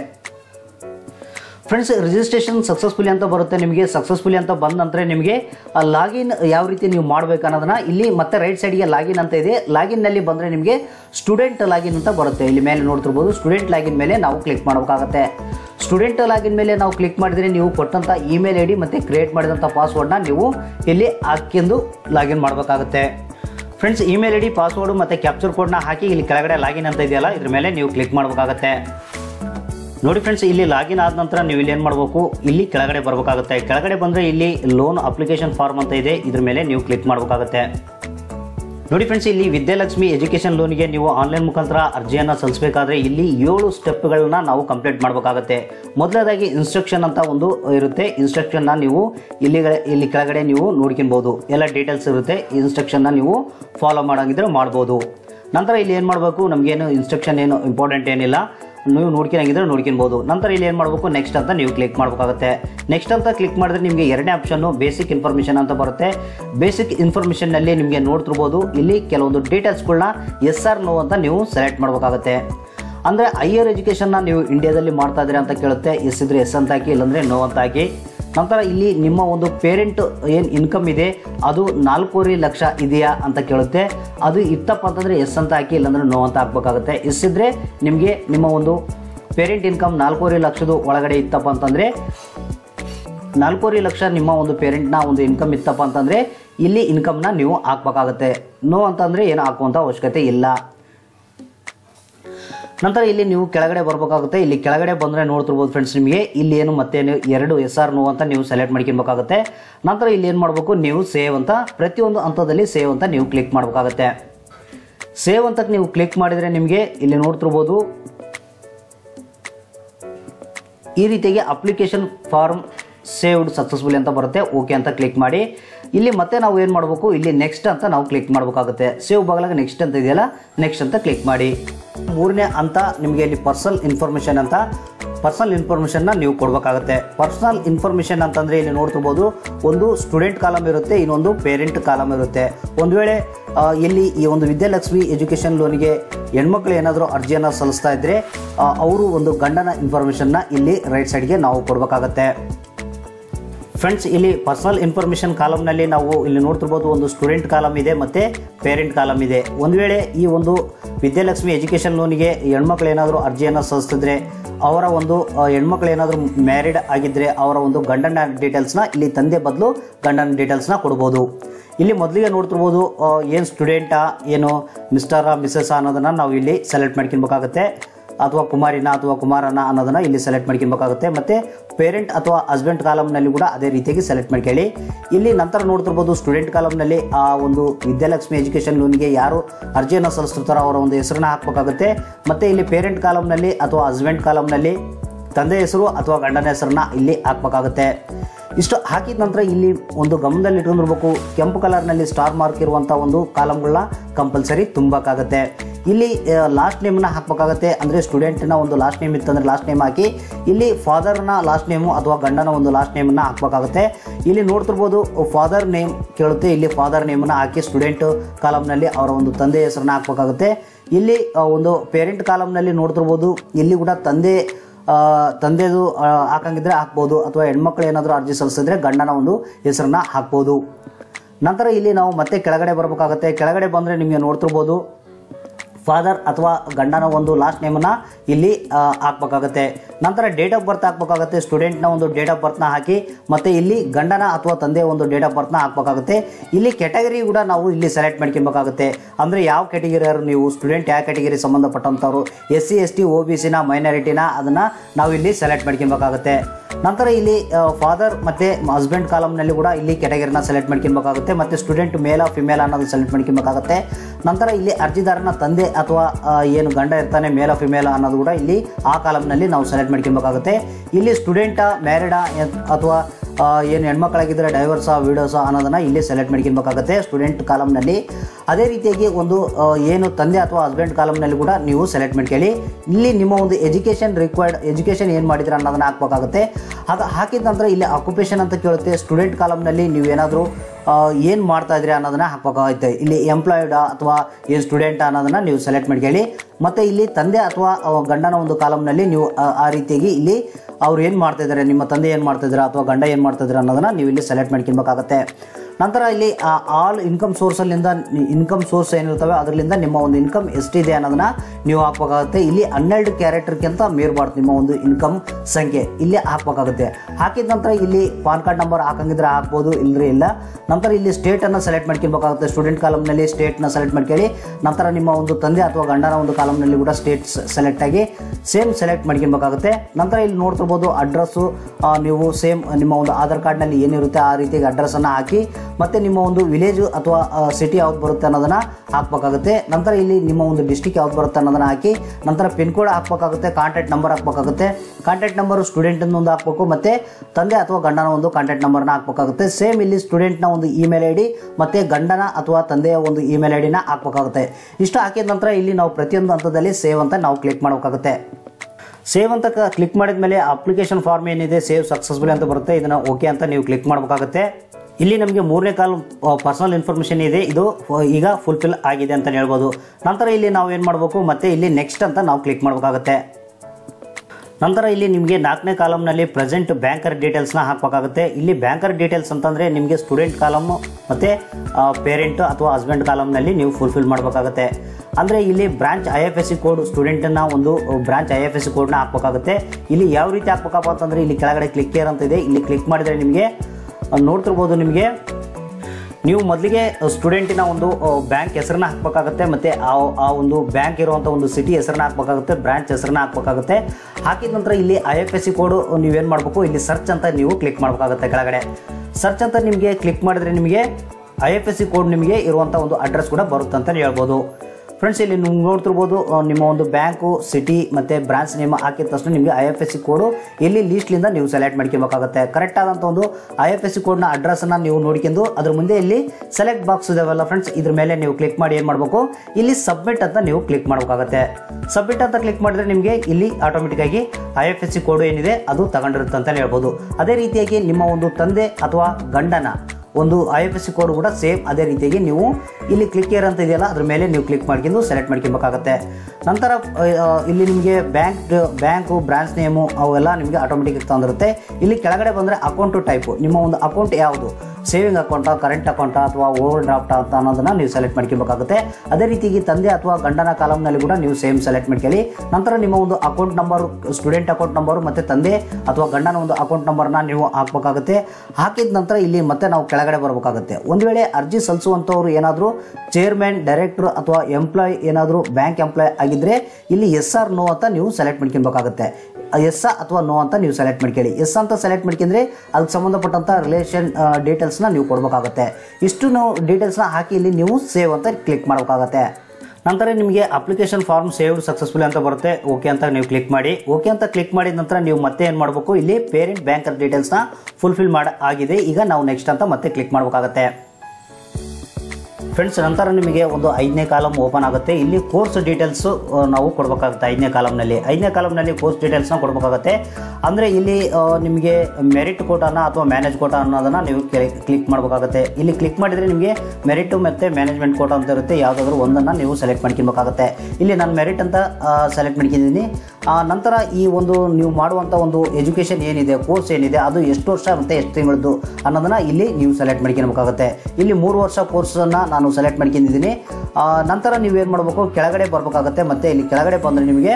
ಫ್ರೆಂಡ್ಸ್ ರಿಜಿಸ್ಟ್ರೇಷನ್ ಸಕ್ಸಸ್ಫುಲಿ ಅಂತ ಬರುತ್ತೆ ನಿಮಗೆ ಸಕ್ಸಸ್ಫುಲಿ ಅಂತ ಬಂದ ನಂತರ ನಿಮಗೆ ಲಾಗಿನ್ ಯಾವ ರೀತಿ ನೀವು ಮಾಡಬೇಕು ಅನ್ನೋದನ್ನ ಇಲ್ಲಿ ಮತ್ತೆ ರೈಟ್ ಸೈಡ್ಗೆ ಲಾಗಿನ್ ಅಂತ ಇದೆ ಲಾಗಿನ್ನಲ್ಲಿ ಬಂದರೆ ನಿಮಗೆ ಸ್ಟೂಡೆಂಟ್ ಲಾಗಿನ್ ಅಂತ ಬರುತ್ತೆ ಇಲ್ಲಿ ಮೇಲೆ ನೋಡ್ತಿರ್ಬೋದು ಸ್ಟೂಡೆಂಟ್ ಲಾಗಿನ್ ಮೇಲೆ ನಾವು ಕ್ಲಿಕ್ ಮಾಡಬೇಕಾಗತ್ತೆ ಸ್ಟೂಡೆಂಟ್ ಲಾಗಿನ್ ಮೇಲೆ ನಾವು ಕ್ಲಿಕ್ ಮಾಡಿದರೆ ನೀವು ಕೊಟ್ಟಂಥ ಇಮೇಲ್ ಐ ಡಿ ಮತ್ತು ಕ್ರಿಯೇಟ್ ಮಾಡಿದಂಥ ಪಾಸ್ವರ್ಡ್ನ ನೀವು ಇಲ್ಲಿ ಹಾಕ್ಯಂದು ಲಾಗಿನ್ ಮಾಡಬೇಕಾಗುತ್ತೆ friends email I D password ಮತ್ತು ಕ್ಯಾಪ್ಚರ್ ಕೋಡ್ನ ಹಾಕಿ ಇಲ್ಲಿ ಕೆಳಗಡೆ ಲಾಗಿನ್ ಅಂತ ಇದೆಯಲ್ಲ ಇದ್ರ ಮೇಲೆ ನೀವು ಕ್ಲಿಕ್ ಮಾಡಬೇಕಾಗತ್ತೆ ನೋಡಿ ಫ್ರೆಂಡ್ಸ್ ಇಲ್ಲಿ ಲಾಗಿನ್ ಆದ ನಂತರ ನೀವು ಇಲ್ಲಿ ಏನು ಮಾಡಬೇಕು ಇಲ್ಲಿ ಕೆಳಗಡೆ ಬರಬೇಕಾಗುತ್ತೆ ಕೆಳಗಡೆ ಬಂದರೆ ಇಲ್ಲಿ ಲೋನ್ ಅಪ್ಲಿಕೇಶನ್ ಫಾರ್ಮ್ ಅಂತ ಇದೆ ಇದ್ರ ಮೇಲೆ ನೀವು ಕ್ಲಿಕ್ ಮಾಡಬೇಕಾಗುತ್ತೆ ನೋಡಿ ಫ್ರೆಂಡ್ಸ್ ಇಲ್ಲಿ ವಿದ್ಯಾಲಕ್ಷ್ಮಿ ಎಜುಕೇಷನ್ ಲೋನ್ಗೆ ನೀವು ಆನ್ಲೈನ್ ಮುಖಾಂತರ ಅರ್ಜಿಯನ್ನು ಸಲ್ಲಿಸಬೇಕಾದ್ರೆ ಇಲ್ಲಿ ಏಳು ಸ್ಟೆಪ್ಗಳನ್ನ ನಾವು ಕಂಪ್ಲೀಟ್ ಮಾಡಬೇಕಾಗುತ್ತೆ ಮೊದಲನೇದಾಗಿ ಇನ್ಸ್ಟ್ರಕ್ಷನ್ ಅಂತ ಒಂದು ಇರುತ್ತೆ ಇನ್ಸ್ಟ್ರಕ್ಷನ್ನ ನೀವು ಇಲ್ಲಿ ಇಲ್ಲಿ ಕೆಳಗಡೆ ನೀವು ನೋಡ್ಕೊಬೋದು ಎಲ್ಲ ಡೀಟೇಲ್ಸ್ ಇರುತ್ತೆ ಇನ್ಸ್ಟ್ರಕ್ಷನ್ನ ನೀವು ಫಾಲೋ ಮಾಡೋಂಗಿದ್ರೆ ಮಾಡ್ಬೋದು ನಂತರ ಇಲ್ಲಿ ಏನು ಮಾಡಬೇಕು ನಮಗೇನು ಇನ್ಸ್ಟ್ರಕ್ಷನ್ ಏನು ಇಂಪಾರ್ಟೆಂಟ್ ಏನಿಲ್ಲ ನೀವು ನೋಡ್ಕೊಳಂಗಿದ್ರೆ ನೋಡ್ಕೊಬೋದು ನಂತರ ಇಲ್ಲಿ ಏನು ಮಾಡಬೇಕು ನೆಕ್ಸ್ಟ್ ಅಂತ ನೀವು ಕ್ಲಿಕ್ ಮಾಡಬೇಕಾಗುತ್ತೆ ನೆಕ್ಸ್ಟ್ ಅಂತ ಕ್ಲಿಕ್ ಮಾಡಿದ್ರೆ ನಿಮಗೆ ಎರಡನೇ ಆಪ್ಷನ್ನು ಬೇಸಿಕ್ ಇನ್ಫಾರ್ಮೇಷನ್ ಅಂತ ಬರುತ್ತೆ ಬೇಸಿಕ್ ಇನ್ಫಾರ್ಮೇಷನ್ನಲ್ಲಿ ನಿಮಗೆ ನೋಡ್ತಿರ್ಬೋದು ಇಲ್ಲಿ ಕೆಲವೊಂದು ಡೀಟೇಲ್ಸ್ಗಳನ್ನ ಎಸ್ ಆರ್ ನೋ ಅಂತ ನೀವು ಸೆಲೆಕ್ಟ್ ಮಾಡಬೇಕಾಗುತ್ತೆ ಅಂದರೆ ಹೈಯರ್ ಎಜುಕೇಷನ್ನ ನೀವು ಇಂಡಿಯಾದಲ್ಲಿ ಮಾಡ್ತಾ ಇದ್ದೀರಾ ಅಂತ ಕೇಳುತ್ತೆ ಎಸ್ ಇದ್ರೆ ಎಸ್ ಅಂತ ಹಾಕಿ ಇಲ್ಲಾಂದರೆ ನೋ ಅಂತ ಹಾಕಿ ನಂತರ ಇಲ್ಲಿ ನಿಮ್ಮ ಒಂದು ಪೇರೆಂಟ್ ಏನು ಇನ್ಕಮ್ ಇದೆ ಅದು ನಾಲ್ಕೂವರೆ ಲಕ್ಷ ಇದೆಯಾ ಅಂತ ಕೇಳುತ್ತೆ ಅದು ಇತ್ತಪ್ಪ ಅಂತಂದರೆ ಎಸ್ ಅಂತ ಹಾಕಿ ಇಲ್ಲಾಂದ್ರೆ ನೋ ಅಂತ ಹಾಕ್ಬೇಕಾಗುತ್ತೆ ಎಸ್ ಇದ್ದರೆ ನಿಮಗೆ ನಿಮ್ಮ ಒಂದು ಪೇರೆಂಟ್ ಇನ್ಕಮ್ ನಾಲ್ಕೂವರೆ ಲಕ್ಷದ ಒಳಗಡೆ ಇತ್ತಪ್ಪ ಅಂತಂದರೆ ನಾಲ್ಕೂವರೆ ಲಕ್ಷ ನಿಮ್ಮ ಒಂದು ಪೇರೆಂಟ್ನ ಒಂದು ಇನ್ಕಮ್ ಇತ್ತಪ್ಪ ಅಂತಂದರೆ ಇಲ್ಲಿ ಇನ್ಕಮ್ನ ನೀವು ಹಾಕ್ಬೇಕಾಗತ್ತೆ ನೋ ಅಂತಂದರೆ ಏನು ಹಾಕುವಂಥ ಅವಶ್ಯಕತೆ ಇಲ್ಲ ನಂತರ ಇಲ್ಲಿ ನೀವು ಕೆಳಗಡೆ ಬರಬೇಕಾಗುತ್ತೆ ಇಲ್ಲಿ ಕೆಳಗಡೆ ಬಂದರೆ ನೋಡ್ತಿರ್ಬೋದು ಫ್ರೆಂಡ್ಸ್ ನಿಮಗೆ ಇಲ್ಲಿ ಏನು ಮತ್ತೆ ನೀವು ಎರಡು ಎಸ್ ಆರ್ ನೋ ಅಂತ ನೀವು ಸೆಲೆಕ್ಟ್ ಮಾಡ್ಕೊಬೇಕಾಗುತ್ತೆ ನಂತರ ಇಲ್ಲಿ ಏನು ಮಾಡಬೇಕು ನೀವು ಸೇವ್ ಅಂತ ಪ್ರತಿಯೊಂದು ಹಂತದಲ್ಲಿ ಸೇವ್ ಅಂತ ನೀವು ಕ್ಲಿಕ್ ಮಾಡಬೇಕಾಗುತ್ತೆ ಸೇವ್ ಅಂತ ನೀವು ಕ್ಲಿಕ್ ಮಾಡಿದರೆ ನಿಮಗೆ ಇಲ್ಲಿ ನೋಡ್ತಿರ್ಬೋದು ಈ ರೀತಿಯಾಗಿ ಅಪ್ಲಿಕೇಶನ್ ಫಾರ್ಮ್ ಸೇವ್ಡ್ ಸಕ್ಸಸ್ಫುಲಿ ಅಂತ ಬರುತ್ತೆ ಓಕೆ ಅಂತ ಕ್ಲಿಕ್ ಮಾಡಿ ಇಲ್ಲಿ ಮತ್ತೆ ನಾವು ಏನು ಮಾಡಬೇಕು ಇಲ್ಲಿ ನೆಕ್ಸ್ಟ್ ಅಂತ ನಾವು ಕ್ಲಿಕ್ ಮಾಡಬೇಕಾಗುತ್ತೆ ಸೇವ್ ಬಗಲಾಗ ನೆಕ್ಸ್ಟ್ ಅಂತ ಇದೆಯಲ್ಲ ನೆಕ್ಸ್ಟ್ ಅಂತ ಕ್ಲಿಕ್ ಮಾಡಿ ಮೂರನೇ ಅಂತ ನಿಮಗೆ ಇಲ್ಲಿ ಪರ್ಸನಲ್ ಇನ್ಫಾರ್ಮೇಷನ್ ಅಂತ ಪರ್ಸನಲ್ ಇನ್ಫಾರ್ಮೇಷನ್ನ ನೀವು ಕೊಡಬೇಕಾಗುತ್ತೆ ಪರ್ಸನಲ್ ಇನ್ಫಾರ್ಮೇಷನ್ ಅಂತಂದರೆ ಇಲ್ಲಿ ನೋಡ್ತಿರ್ಬೋದು ಒಂದು ಸ್ಟೂಡೆಂಟ್ ಕಾಲಮ್ ಇರುತ್ತೆ ಇನ್ನೊಂದು ಪೇರೆಂಟ್ ಕಾಲಮ್ ಇರುತ್ತೆ ಒಂದು ವೇಳೆ ಆ, ಇಲ್ಲಿ ಈ ಒಂದು ವಿದ್ಯಾಲಕ್ಷ್ಮಿ ಎಜುಕೇಷನ್ ಲೋನಿಗೆ ಹೆಣ್ಮಕ್ಳು ಏನಾದರೂ ಅರ್ಜಿಯನ್ನು ಸಲ್ಲಿಸ್ತಾ ಇದ್ದರೆ ಅವರು ಒಂದು ಗಂಡನ ಇನ್ಫಾರ್ಮೇಷನ್ನ ಇಲ್ಲಿ ರೈಟ್ ಸೈಡ್ಗೆ ನಾವು ಕೊಡಬೇಕಾಗತ್ತೆ ಫ್ರೆಂಡ್ಸ್ ಇಲ್ಲಿ ಪರ್ಸನಲ್ ಇನ್ಫಾರ್ಮೇಷನ್ ಕಾಲಮ್ನಲ್ಲಿ ನಾವು ಇಲ್ಲಿ ನೋಡ್ತಿರ್ಬೋದು ಒಂದು ಸ್ಟೂಡೆಂಟ್ ಕಾಲಮ್ ಇದೆ ಮತ್ತು ಪೇರೆಂಟ್ ಕಾಲಮ್ ಇದೆ ಒಂದು ವೇಳೆ ಈ ಒಂದು ವಿದ್ಯಾಲಕ್ಷ್ಮಿ ಎಜುಕೇಷನ್ ಲೋನಿಗೆ ಹೆಣ್ಮಕ್ಳು ಏನಾದರೂ ಅರ್ಜಿಯನ್ನು ಸಲ್ಲಿಸ್ತಿದ್ರೆ ಅವರ ಒಂದು ಆ, ಹೆಣ್ಮಕ್ಳು ಏನಾದರೂ ಮ್ಯಾರಿಡ್ ಆಗಿದ್ದರೆ ಅವರ ಒಂದು ಗಂಡನ ಡೀಟೇಲ್ಸ್ನ ಇಲ್ಲಿ ತಂದೆ ಬದಲು ಗಂಡನ ಡೀಟೇಲ್ಸ್ನ ಕೊಡ್ಬೋದು ಇಲ್ಲಿ ಮೊದಲಿಗೆ ನೋಡ್ತಿರ್ಬೋದು ಏನು ಸ್ಟೂಡೆಂಟಾ ಏನು ಮಿಸ್ಟರ ಮಿಸ್ಸಸ್ ಅನ್ನೋದನ್ನು ನಾವು ಇಲ್ಲಿ ಸೆಲೆಕ್ಟ್ ಮಾಡ್ಕೊಬೇಕಾಗತ್ತೆ ಅಥವಾ ಕುಮಾರಿನ ಅಥವಾ ಕುಮಾರನ ಅನ್ನೋದನ್ನ ಇಲ್ಲಿ ಸೆಲೆಕ್ಟ್ ಮಾಡ್ಕೊಬೇಕಾಗುತ್ತೆ ಮತ್ತೆ ಪೇರೆಂಟ್ ಅಥವಾ ಹಸ್ಬೆಂಡ್ ಕಾಲಮ್ನಲ್ಲಿ ಕೂಡ ಅದೇ ರೀತಿಯಾಗಿ ಸೆಲೆಕ್ಟ್ ಮಾಡ್ಕೊಳ್ಳಿ ಇಲ್ಲಿ ನಂತರ ನೋಡ್ತಿರ್ಬೋದು ಸ್ಟೂಡೆಂಟ್ ಕಾಲಮ್ನಲ್ಲಿ ಆ ಒಂದು ವಿದ್ಯಾಲಕ್ಷ್ಮಿ ಎಜುಕೇಷನ್ ಲೋನಿಗೆ ಯಾರು ಅರ್ಜಿಯನ್ನು ಸಲ್ಲಿಸ್ತಿರ್ತಾರೋ ಅವರ ಒಂದು ಹೆಸರನ್ನ ಹಾಕಬೇಕಾಗುತ್ತೆ ಮತ್ತೆ ಇಲ್ಲಿ ಪೇರೆಂಟ್ ಕಾಲಮ್ನಲ್ಲಿ ಅಥವಾ ಹಸ್ಬೆಂಡ್ ಕಾಲಮ್ನಲ್ಲಿ ತಂದೆ ಹೆಸರು ಅಥವಾ ಗಂಡನ ಹೆಸರನ್ನ ಇಲ್ಲಿ ಹಾಕಬೇಕಾಗುತ್ತೆ ಇಷ್ಟು ಹಾಕಿದ ನಂತರ ಇಲ್ಲಿ ಒಂದು ಗಮನದಲ್ಲಿ ಇಟ್ಕೊಂಡಿರ್ಬೇಕು ಕೆಂಪು ಕಲರ್ನಲ್ಲಿ ಸ್ಟಾರ್ ಮಾರ್ಕ್ ಇರುವಂಥ ಒಂದು ಕಾಲಮ್ಗಳನ್ನ ಕಂಪಲ್ಸರಿ ತುಂಬಬೇಕಾಗತ್ತೆ ಇಲ್ಲಿ ಲಾಸ್ಟ್ ನೇಮ್ನ ಹಾಕಬೇಕಾಗತ್ತೆ ಅಂದರೆ ಸ್ಟೂಡೆಂಟ್ನ ಒಂದು ಲಾಸ್ಟ್ ನೇಮ್ ಇತ್ತಂದರೆ ಲಾಸ್ಟ್ ನೇಮ್ ಹಾಕಿ ಇಲ್ಲಿ ಫಾದರ್ನ ಲಾಸ್ಟ್ ನೇಮು ಅಥವಾ ಗಂಡನ ಒಂದು ಲಾಸ್ಟ್ ನೇಮನ್ನ ಹಾಕಬೇಕಾಗುತ್ತೆ ಇಲ್ಲಿ ನೋಡ್ತಿರ್ಬೋದು ಫಾದರ್ ನೇಮ್ ಕೇಳುತ್ತೆ ಇಲ್ಲಿ ಫಾದರ್ ನೇಮನ್ನ ಹಾಕಿ ಸ್ಟೂಡೆಂಟ್ ಕಾಲಮ್ನಲ್ಲಿ ಅವರ ಒಂದು ತಂದೆ ಹೆಸರನ್ನ ಹಾಕಬೇಕಾಗುತ್ತೆ ಇಲ್ಲಿ ಆ, ಒಂದು ಪೇರೆಂಟ್ ಕಾಲಮ್ನಲ್ಲಿ ನೋಡ್ತಿರ್ಬೋದು ಇಲ್ಲಿ ಕೂಡ ತಂದೆ ಆ, ತಂದೆದು ಆ, ಹಾಕಂಗಿದ್ರೆ ಹಾಕ್ಬೋದು ಅಥವಾ ಹೆಣ್ಮಕ್ಳು ಏನಾದರೂ ಅರ್ಜಿ ಸಲ್ಲಿಸಿದ್ರೆ ಗಂಡನ ಒಂದು ಹೆಸರನ್ನ ಹಾಕ್ಬೋದು ನಂತರ ಇಲ್ಲಿ ನಾವು ಮತ್ತೆ ಕೆಳಗಡೆ ಬರಬೇಕಾಗತ್ತೆ ಕೆಳಗಡೆ ಬಂದರೆ ನಿಮಗೆ ನೋಡ್ತಿರ್ಬೋದು ಫಾದರ್ ಅಥವಾ ಗಂಡನ ಒಂದು ಲಾಸ್ಟ್ ನೇಮನ್ನ ಇಲ್ಲಿ ಆ, ಹಾಕ್ಬೇಕಾಗತ್ತೆ ನಂತರ ಡೇಟ್ ಆಫ್ ಬರ್ತ್ ಹಾಕ್ಬೇಕಾಗತ್ತೆ ಸ್ಟೂಡೆಂಟ್ನ ಒಂದು ಡೇಟ್ ಆಫ್ ಬರ್ತ್ನ ಹಾಕಿ ಮತ್ತೆ ಇಲ್ಲಿ ಗಂಡನ ಅಥವಾ ತಂದೆಯ ಒಂದು ಡೇಟ್ ಆಫ್ ಬರ್ತ್ನ ಹಾಕ್ಬೇಕಾಗುತ್ತೆ ಇಲ್ಲಿ ಕೆಟಗರಿ ಕೂಡ ನಾವು ಇಲ್ಲಿ ಸೆಲೆಕ್ಟ್ ಮಾಡ್ಕೊಬೇಕಾಗುತ್ತೆ ಅಂದರೆ ಯಾವ ಕೆಟಗರಿಯವರು ನೀವು ಸ್ಟೂಡೆಂಟ್ ಯಾವ ಕೆಟಗರಿ ಸಂಬಂಧಪಟ್ಟಂಥವ್ರು S C S T O B ಸಿನ ಮೈನಾರಿಟಿನ ಅದನ್ನು ನಾವು ಇಲ್ಲಿ ಸೆಲೆಕ್ಟ್ ಮಾಡ್ಕೊಬೇಕಾಗುತ್ತೆ ನಂತರ ಇಲ್ಲಿ ಫಾದರ್ ಮತ್ತು ಹಸ್ಬೆಂಡ್ ಕಾಲಮ್ನಲ್ಲಿ ಕೂಡ ಇಲ್ಲಿ ಕೆಟಗರಿನ ಸೆಲೆಕ್ಟ್ ಮಾಡ್ಕೊಬೇಕಾಗುತ್ತೆ ಮತ್ತು ಸ್ಟೂಡೆಂಟ್ ಮೇಲ ಫಿಮೇಲ್ ಅನ್ನೋದು ಸೆಲೆಕ್ಟ್ ಮಾಡ್ಕೊಬೇಕಾಗುತ್ತೆ ನಂತರ ಇಲ್ಲಿ ಅರ್ಜಿದಾರನ ತಂದೆ ಅಥವಾ ಆ, ಏನು ಗಂಡ ಇರ್ತಾನೆ ಮೇಲ ಫಿಮೇಲ್ ಅನ್ನೋದು ಕೂಡ ಇಲ್ಲಿ ಆ ಕಾಲಮ್ನಲ್ಲಿ ನಾವು ಸೆಲೆಕ್ಟ್ ಮಾಡ್ಕೊಬೇಕಾಗುತ್ತೆ ಇಲ್ಲಿ ಸ್ಟೂಡೆಂಟಾ ಮ್ಯಾರಿಡಾ ಅಥವಾ ಆ, ಏನು ಹೆಣ್ಮಕ್ಳಾಗಿದ್ದರೆ ಡೈವರ್ಸಾ ವಿಡೋಸಾ ಅನ್ನೋದನ್ನು ಇಲ್ಲಿ ಸೆಲೆಕ್ಟ್ ಮಾಡ್ಕೊಬೇಕಾಗುತ್ತೆ ಸ್ಟೂಡೆಂಟ್ ಕಾಲಮ್ನಲ್ಲಿ ಅದೇ ರೀತಿಯಾಗಿ ಒಂದು ಆ, ಏನು ತಂದೆ ಅಥವಾ ಹಸ್ಬೆಂಡ್ ಕಾಲಮ್ನಲ್ಲಿ ಕೂಡ ನೀವು ಸೆಲೆಕ್ಟ್ ಮಾಡ್ಕೊಳ್ಳಿ ಇಲ್ಲಿ ನಿಮ್ಮ ಒಂದು ಎಜುಕೇಷನ್ ರಿಕ್ವೈರ್ಡ್ ಎಜುಕೇಷನ್ ಏನು ಮಾಡಿದ್ರೆ ಅನ್ನೋದನ್ನ ಹಾಕ್ಬೇಕಾಗುತ್ತೆ ಅದು ಹಾಕಿದ ನಂತರ ಇಲ್ಲಿ ಆಕ್ಯುಪೇಷನ್ ಅಂತ ಕೇಳುತ್ತೆ ಸ್ಟೂಡೆಂಟ್ ಕಾಲಮ್ನಲ್ಲಿ ನೀವೇನಾದರೂ ಏನು ಮಾಡ್ತಾ ಇದ್ರಿ ಅನ್ನೋದನ್ನ ಹಾಕ್ಬೇಕಾಗುತ್ತೆ ಇಲ್ಲಿ ಎಂಪ್ಲಾಯ್ಡಾ ಅಥವಾ ಏನು ಸ್ಟೂಡೆಂಟ್ ಅನ್ನೋದನ್ನ ನೀವು ಸೆಲೆಕ್ಟ್ ಮಾಡ್ಕೊಳ್ಳಿ ಮತ್ತು ಇಲ್ಲಿ ತಂದೆ ಅಥವಾ ಅವ ಗಂಡನ ಒಂದು ಕಾಲಮ್ನಲ್ಲಿ ನೀವು ಆ- ಆ ರೀತಿಯಾಗಿ ಇಲ್ಲಿ ಅವ್ರು ಏನು ಮಾಡ್ತಾ ಇದ್ದಾರೆ ನಿಮ್ಮ ತಂದೆ ಏನು ಮಾಡ್ತಾ ಇದ್ದಾರೆ ಅಥವಾ ಗಂಡ ಏನು ಮಾಡ್ತಾ ಇದ್ದಾರೆ ಅನ್ನೋದನ್ನ ನೀವು ಇಲ್ಲಿ ಸೆಲೆಕ್ಟ್ ಮಾಡ್ಕೊಬೇಕಾಗತ್ತೆ ನಂತರ ಇಲ್ಲಿ ಆಲ್ ಇನ್ಕಮ್ ಸೋರ್ಸಲ್ಲಿಂದ ಇನ್ಕಮ್ ಸೋರ್ಸ್ ಏನಿರ್ತವೆ ಅದರಿಂದ ನಿಮ್ಮ ಒಂದು ಇನ್ಕಮ್ ಎಷ್ಟಿದೆ ಅನ್ನೋದನ್ನ ನೀವು ಹಾಕ್ಬೇಕಾಗುತ್ತೆ ಇಲ್ಲಿ ಹನ್ನೆರಡು ಕ್ಯಾರೆಕ್ಟರ್ಗಿಂತ ಮೇರ್ಬಾರ್ದು ನಿಮ್ಮ ಒಂದು ಇನ್ಕಮ್ ಸಂಖ್ಯೆ ಇಲ್ಲಿ ಹಾಕ್ಬೇಕಾಗುತ್ತೆ ಹಾಕಿದ ನಂತರ ಇಲ್ಲಿ ಪಾನ್ ಕಾರ್ಡ್ ನಂಬರ್ ಹಾಕಂಗಿದ್ರೆ ಹಾಕ್ಬೋದು ಇಲ್ಲದ್ರೆ ಇಲ್ಲ ನಂತರ ಇಲ್ಲಿ ಸ್ಟೇಟನ್ನು ಸೆಲೆಕ್ಟ್ ಮಾಡ್ಕೊಬೇಕಾಗುತ್ತೆ ಸ್ಟೂಡೆಂಟ್ ಕಾಲಮ್ನಲ್ಲಿ ಸ್ಟೇಟ್ನ ಸೆಲೆಕ್ಟ್ ಮಾಡ್ಕೊಳ್ಳಿ ನಂತರ ನಿಮ್ಮ ಒಂದು ತಂದೆ ಅಥವಾ ಗಂಡನ ಒಂದು ಕಾಲಮ್ನಲ್ಲಿ ಕೂಡ ಸ್ಟೇಟ್ ಸೆಲೆಕ್ಟ್ ಆಗಿ ಸೇಮ್ ಸೆಲೆಕ್ಟ್ ಮಾಡ್ಕೊಬೇಕಾಗುತ್ತೆ ನಂತರ ಇಲ್ಲಿ ನೋಡ್ತಿರ್ಬೋದು ಅಡ್ರೆಸ್ಸು ನೀವು ಸೇಮ್ ನಿಮ್ಮ ಒಂದು ಆಧಾರ್ ಕಾರ್ಡ್ನಲ್ಲಿ ಏನಿರುತ್ತೆ ಆ ರೀತಿಯಾಗಿ ಅಡ್ರೆಸ್ಸನ್ನು ಹಾಕಿ ಮತ್ತು ನಿಮ್ಮ ಒಂದು ವಿಲೇಜು ಅಥವಾ ಸಿಟಿ ಯಾವ್ದು ಬರುತ್ತೆ ಅನ್ನೋದನ್ನು ಹಾಕ್ಬೇಕಾಗುತ್ತೆ ನಂತರ ಇಲ್ಲಿ ನಿಮ್ಮ ಒಂದು ಡಿಸ್ಟಿಕ್ ಯಾವ್ದು ಬರುತ್ತೆ ಅನ್ನೋದನ್ನು ಹಾಕಿ ನಂತರ ಪಿನ್ ಕೋಡ್ ಹಾಕ್ಬೇಕಾಗುತ್ತೆ ಕಾಂಟ್ಯಾಕ್ಟ್ ನಂಬರ್ ಹಾಕ್ಬೇಕಾಗುತ್ತೆ ಕಾಂಟ್ಯಾಕ್ಟ್ ನಂಬರು ಸ್ಟೂಡೆಂಟಿಂದ ಒಂದು ಹಾಕ್ಬೇಕು ಮತ್ತು ತಂದೆ ಅಥವಾ ಗಂಡನ ಒಂದು ಕಾಂಟ್ಯಾಕ್ಟ್ ನಂಬರ್ನ ಹಾಕ್ಬೇಕಾಗುತ್ತೆ ಸೇಮ್ ಇಲ್ಲಿ ಸ್ಟೂಡೆಂಟ್ನ ಒಂದು ಇಮೇಲ್ ಐ ಡಿ ಮತ್ತು ಗಂಡನ ಅಥವಾ ತಂದೆಯ ಒಂದು ಇಮೇಲ್ ಐ ಡಿನ ಹಾಕ್ಬೇಕಾಗುತ್ತೆ ಇಷ್ಟು ಹಾಕಿದ ನಂತರ ಇಲ್ಲಿ ನಾವು ಪ್ರತಿಯೊಂದು ಹಂತದಲ್ಲಿ ಸೇವ್ ಅಂತ ನಾವು ಕ್ಲಿಕ್ ಮಾಡಬೇಕಾಗುತ್ತೆ ಸೇವ್ ಅಂತ ಕ್ಲಿಕ್ ಮಾಡಿದ ಮೇಲೆ ಅಪ್ಲಿಕೇಶನ್ ಫಾರ್ಮ್ ಏನಿದೆ ಸೇವ್ ಸಕ್ಸಸ್ಫುಲ್ ಅಂತ ಬರುತ್ತೆ ಇದನ್ನು ಓಕೆ ಅಂತ ನೀವು ಕ್ಲಿಕ್ ಮಾಡಬೇಕಾಗುತ್ತೆ ಇಲ್ಲಿ ನಮಗೆ ಮೂರನೇ ಕಾಲ್ ಪರ್ಸನಲ್ ಇನ್ಫಾರ್ಮೇಷನ್ ಇದೆ ಇದು ಫ- ಈಗ ಫುಲ್ಫಿಲ್ ಆಗಿದೆ ಅಂತ ಹೇಳ್ಬೋದು ನಂತರ ಇಲ್ಲಿ ನಾವು ಏನು ಮಾಡಬೇಕು ಮತ್ತೆ ಇಲ್ಲಿ ನೆಕ್ಸ್ಟ್ ಅಂತ ನಾವು ಕ್ಲಿಕ್ ಮಾಡಬೇಕಾಗುತ್ತೆ ನಂತರ ಇಲ್ಲಿ ನಿಮಗೆ ನಾಲ್ಕನೇ ಕಾಲಮ್ನಲ್ಲಿ ಪ್ರೆಸೆಂಟ್ ಬ್ಯಾಂಕರ್ ಡೀಟೇಲ್ಸ್ನ ಹಾಕಬೇಕಾಗುತ್ತೆ ಇಲ್ಲಿ ಬ್ಯಾಂಕರ್ ಡೀಟೇಲ್ಸ್ ಅಂತಂದರೆ ನಿಮಗೆ ಸ್ಟೂಡೆಂಟ್ ಕಾಲಮ್ ಮತ್ತು ಪೇರೆಂಟ್ ಅಥವಾ ಹಸ್ಬೆಂಡ್ ಕಾಲಮ್ನಲ್ಲಿ ನೀವು ಫುಲ್ಫಿಲ್ ಮಾಡಬೇಕಾಗುತ್ತೆ ಅಂದರೆ ಇಲ್ಲಿ branch I F S C code ಸ್ಟೂಡೆಂಟನ್ನ ಒಂದು branch I F S C ಕೋಡ್ನ ಹಾಕಬೇಕಾಗುತ್ತೆ ಇಲ್ಲಿ ಯಾವ ರೀತಿ ಹಾಕ್ಬೇಕಪ್ಪ ಅಂತಂದರೆ ಇಲ್ಲಿ ಕೆಳಗಡೆ ಕ್ಲಿಕ್ ಕೇರ್ ಅಂತ ಇದೆ ಇಲ್ಲಿ ಕ್ಲಿಕ್ ಮಾಡಿದರೆ ನಿಮಗೆ ನೋಡ್ತಿರ್ಬೋದು ನಿಮಗೆ ನೀವು ಮೊದಲಿಗೆ ಸ್ಟೂಡೆಂಟಿನ ಒಂದು ಬ್ಯಾಂಕ್ ಹೆಸರನ್ನ ಹಾಕಬೇಕಾಗುತ್ತೆ ಮತ್ತು ಆ ಆ ಒಂದು ಬ್ಯಾಂಕ್ ಇರುವಂಥ ಒಂದು ಸಿಟಿ ಹೆಸರನ್ನ ಹಾಕಬೇಕಾಗುತ್ತೆ ಬ್ರಾಂಚ್ ಹೆಸರನ್ನ ಹಾಕಬೇಕಾಗುತ್ತೆ ಹಾಕಿದ ನಂತರ ಇಲ್ಲಿ I F S C code ನೀವೇನು ಮಾಡಬೇಕು ಇಲ್ಲಿ ಸರ್ಚ್ ಅಂತ ನೀವು ಕ್ಲಿಕ್ ಮಾಡಬೇಕಾಗುತ್ತೆ ಕೆಳಗಡೆ ಸರ್ಚ್ ಅಂತ ನಿಮಗೆ ಕ್ಲಿಕ್ ಮಾಡಿದ್ರೆ ನಿಮಗೆ I F S C code ನಿಮಗೆ ಇರುವಂಥ ಒಂದು ಅಡ್ರೆಸ್ ಕೂಡ ಬರುತ್ತೆ ಅಂತ ಹೇಳ್ಬೋದು ಫ್ರೆಂಡ್ಸ್ ಇಲ್ಲಿ ನೀವು ನೋಡ್ತಿರ್ಬೋದು ಆ, ನಿಮ್ಮ ಒಂದು ಬ್ಯಾಂಕು ಸಿಟಿ ಮತ್ತು ಬ್ರಾಂಚ್ ನೇಮ್ ಹಾಕಿದ ತಕ್ಷಣ ನಿಮಗೆ I F S C code ಇಲ್ಲಿ ಲೀಸ್ಟ್ಲಿಂದ ನೀವು ಸೆಲೆಕ್ಟ್ ಮಾಡ್ಕೊಬೇಕಾಗುತ್ತೆ ಕರೆಕ್ಟ್ ಆದಂಥ ಒಂದು ಐ ಎಫ್ ಎಸ್ ಸಿ ಕೋಡ್ನ ಅಡ್ರೆಸ್ಸನ್ನು ನೀವು ನೋಡ್ಕೊಂಡು ಅದ್ರ ಮುಂದೆ ಇಲ್ಲಿ ಸೆಲೆಕ್ಟ್ ಬಾಕ್ಸ್ ಇದಾವಲ್ಲ ಫ್ರೆಂಡ್ಸ್ ಇದ್ರ ಮೇಲೆ ನೀವು ಕ್ಲಿಕ್ ಮಾಡಿ ಏನು ಮಾಡಬೇಕು ಇಲ್ಲಿ ಸಬ್ಮಿಟ್ ಅಂತ ನೀವು ಕ್ಲಿಕ್ ಮಾಡಬೇಕಾಗುತ್ತೆ ಸಬ್ಮಿಟ್ ಅಂತ ಕ್ಲಿಕ್ ಮಾಡಿದ್ರೆ ನಿಮಗೆ ಇಲ್ಲಿ ಆಟೋಮೆಟಿಕ್ ಆಗಿ I F S C code ಏನಿದೆ ಅದು ತಗೊಂಡಿರುತ್ತೆ ಅಂತಲೇ ಹೇಳ್ಬೋದು ಅದೇ ರೀತಿಯಾಗಿ ನಿಮ್ಮ ಒಂದು ತಂದೆ ಅಥವಾ ಗಂಡನ ಒಂದು I F S C code ಕೂಡ ಸೇಮ್ ಅದೇ ರೀತಿಯಾಗಿ ನೀವು ಇಲ್ಲಿ ಕ್ಲಿಕ್ ಏರ್ ಅಂತ ಇದೆಯಲ್ಲ ಅದ್ರ ಮೇಲೆ ನೀವು ಕ್ಲಿಕ್ ಮಾಡ್ಕೊಂಡು ಸೆಲೆಕ್ಟ್ ಮಾಡ್ಕೊಬೇಕಾಗತ್ತೆ ನಂತರ ಆ, ಇಲ್ಲಿ ನಿಮಗೆ ಬ್ಯಾಂಕ್ ಬ್ಯಾಂಕು ಬ್ರಾಂಚ್ ನೇಮು ಅವೆಲ್ಲ ನಿಮಗೆ ಆಟೋಮೆಟಿಕ್ ತಂದಿರುತ್ತೆ ಇಲ್ಲಿ ಕೆಳಗಡೆ ಬಂದರೆ ಅಕೌಂಟು ಟೈಪು ನಿಮ್ಮ ಒಂದು ಅಕೌಂಟ್ ಯಾವುದು ಸೇವಿಂಗ್ ಅಕೌಂಟಾ ಕರೆಂಟ್ ಅಕೌಂಟಾ ಅಥವಾ ಓವರ್ ಡ್ರಾಫ್ಟ್ ಅಂತ ಅನ್ನೋದನ್ನ ನೀವು ಸೆಲೆಕ್ಟ್ ಮಾಡ್ಕೊಬೇಕಾಗುತ್ತೆ ಅದೇ ರೀತಿಯಾಗಿ ತಂದೆ ಅಥವಾ ಗಂಡನ ಕಾಲಮ್ನಲ್ಲಿ ಕೂಡ ನೀವು ಸೇಮ್ ಸೆಲೆಕ್ಟ್ ಮಾಡ್ಕೊಳ್ಳಿ ನಂತರ ನಿಮ್ಮ ಒಂದು account number student account number ಮತ್ತು ತಂದೆ ಅಥವಾ ಗಂಡನ ಒಂದು ಅಕೌಂಟ್ ನಂಬರ್ನ ನೀವು ಹಾಕಬೇಕಾಗುತ್ತೆ ಹಾಕಿದ ನಂತರ ಇಲ್ಲಿ ಮತ್ತೆ ನಾವು ಕೆಳಗಡೆ ಬರಬೇಕಾಗುತ್ತೆ ಒಂದು ವೇಳೆ ಅರ್ಜಿ ಸಲ್ಲಿಸುವಂಥವ್ರು ಏನಾದರೂ ಚೇರ್ಮನ್ ಡೈರೆಕ್ಟರ್ ಅಥವಾ ಎಂಪ್ಲಾಯ್ ಏನಾದರೂ ಬ್ಯಾಂಕ್ ಎಂಪ್ಲಾಯ್ ಆಗಿದ್ದರೆ ಇಲ್ಲಿ ಎಸ್ ಆರ್ ನೋ ಅಂತ ನೀವು ಸೆಲೆಕ್ಟ್ ಮಾಡ್ಕೊಬೇಕಾಗುತ್ತೆ ಎಸ್ ಅಥವಾ ನೋ ಅಂತ ನೀವು ಸೆಲೆಕ್ಟ್ ಮಾಡ್ಕೊಳ್ಳಿ ಎಸ್ ಅಂತ ಸೆಲೆಕ್ಟ್ ಮಾಡ್ಕೊಂಡ್ರೆ ಅದಕ್ಕೆ ಸಂಬಂಧಪಟ್ಟಂಥ ರಿಲೇಷನ್ ಡೀಟೇಲ್ಸ್ನ ನೀವು ಕೊಡಬೇಕಾಗುತ್ತೆ ಇಷ್ಟು ನಾವು ಡೀಟೇಲ್ಸ್ನ ಹಾಕಿ ಇಲ್ಲಿ ನೀವು ಸೇವ್ ಅಂತ ಕ್ಲಿಕ್ ಮಾಡಬೇಕಾಗತ್ತೆ ನಂತರ ನಿಮಗೆ ಅಪ್ಲಿಕೇಶನ್ ಫಾರ್ಮ್ ಸೇವ್ಡ್ ಸಕ್ಸಸ್ಫುಲ್ ಅಂತ ಬರುತ್ತೆ ಓಕೆ ಅಂತ ನೀವು ಕ್ಲಿಕ್ ಮಾಡಿ ಓಕೆ ಅಂತ ಕ್ಲಿಕ್ ಮಾಡಿದ ನಂತರ ನೀವು ಮತ್ತೆ ಏನು ಮಾಡಬೇಕು ಇಲ್ಲಿ ಪೇರೆಂಟ್ ಬ್ಯಾಂಕರ್ ಡೀಟೇಲ್ಸ್ನ ಫುಲ್ಫಿಲ್ ಮಾಡಿ ಆಗಿದೆ ಈಗ ನಾವು ನೆಕ್ಸ್ಟ್ ಅಂತ ಮತ್ತೆ ಕ್ಲಿಕ್ ಮಾಡಬೇಕಾಗತ್ತೆ ಫ್ರೆಂಡ್ಸ್ ನಂತರ ನಿಮಗೆ ಒಂದು ಐದನೇ ಕಾಲಮ್ ಓಪನ್ ಆಗುತ್ತೆ ಇಲ್ಲಿ ಕೋರ್ಸ್ ಡೀಟೇಲ್ಸು ನಾವು ಕೊಡಬೇಕಾಗುತ್ತೆ ಐದನೇ ಕಾಲಮ್ನಲ್ಲಿ ಐದನೇ ಕಾಲಮ್ನಲ್ಲಿ ಕೋರ್ಸ್ ಡೀಟೇಲ್ಸ್ನ ಕೊಡಬೇಕಾಗುತ್ತೆ ಅಂದರೆ ಇಲ್ಲಿ ಆ, ನಿಮಗೆ ಮೆರಿಟ್ ಕೋಟಾನ ಅಥವಾ ಮ್ಯಾನೇಜ್ ಕೋಟ ಅನ್ನೋದನ್ನು ನೀವು ಕ್ಲಿಕ್ ಮಾಡಬೇಕಾಗುತ್ತೆ ಇಲ್ಲಿ ಕ್ಲಿಕ್ ಮಾಡಿದರೆ ನಿಮಗೆ ಮೆರಿಟ್ ಮತ್ತು ಮ್ಯಾನೇಜ್ಮೆಂಟ್ ಕೋಟ ಅಂತ ಇರುತ್ತೆ ಯಾವುದಾದ್ರೂ ಒಂದನ್ನು ನೀವು ಸೆಲೆಕ್ಟ್ ಮಾಡ್ಕೊಬೇಕಾಗುತ್ತೆ ಇಲ್ಲಿ ನಾನು ಮೆರಿಟ್ ಅಂತ ಸೆಲೆಕ್ಟ್ ಮಾಡ್ಕೊಂಡಿದ್ದೀನಿ ಆ, ನಂತರ ಈ ಒಂದು ನೀವು ಮಾಡುವಂಥ ಒಂದು ಎಜುಕೇಷನ್ ಏನಿದೆ ಕೋರ್ಸ್ ಏನಿದೆ ಅದು ಎಷ್ಟು ವರ್ಷ ಮತ್ತು ಎಷ್ಟು ತಿಂಗಳದ್ದು ಅನ್ನೋದನ್ನು ಇಲ್ಲಿ ನೀವು ಸೆಲೆಕ್ಟ್ ಮಾಡ್ಕೊಬೇಕಾಗುತ್ತೆ ಇಲ್ಲಿ ಮೂರು ವರ್ಷ ಕೋರ್ಸನ್ನು ನಾನು ಸೆಲೆಕ್ಟ್ ಮಾಡ್ಕೊಂಡಿದ್ದೀನಿ ಆ, ನಂತರ ನೀವೇನು ಮಾಡಬೇಕು ಕೆಳಗಡೆ ಬರಬೇಕಾಗುತ್ತೆ ಮತ್ತು ಇಲ್ಲಿ ಕೆಳಗಡೆ ಬಂದರೆ ನಿಮಗೆ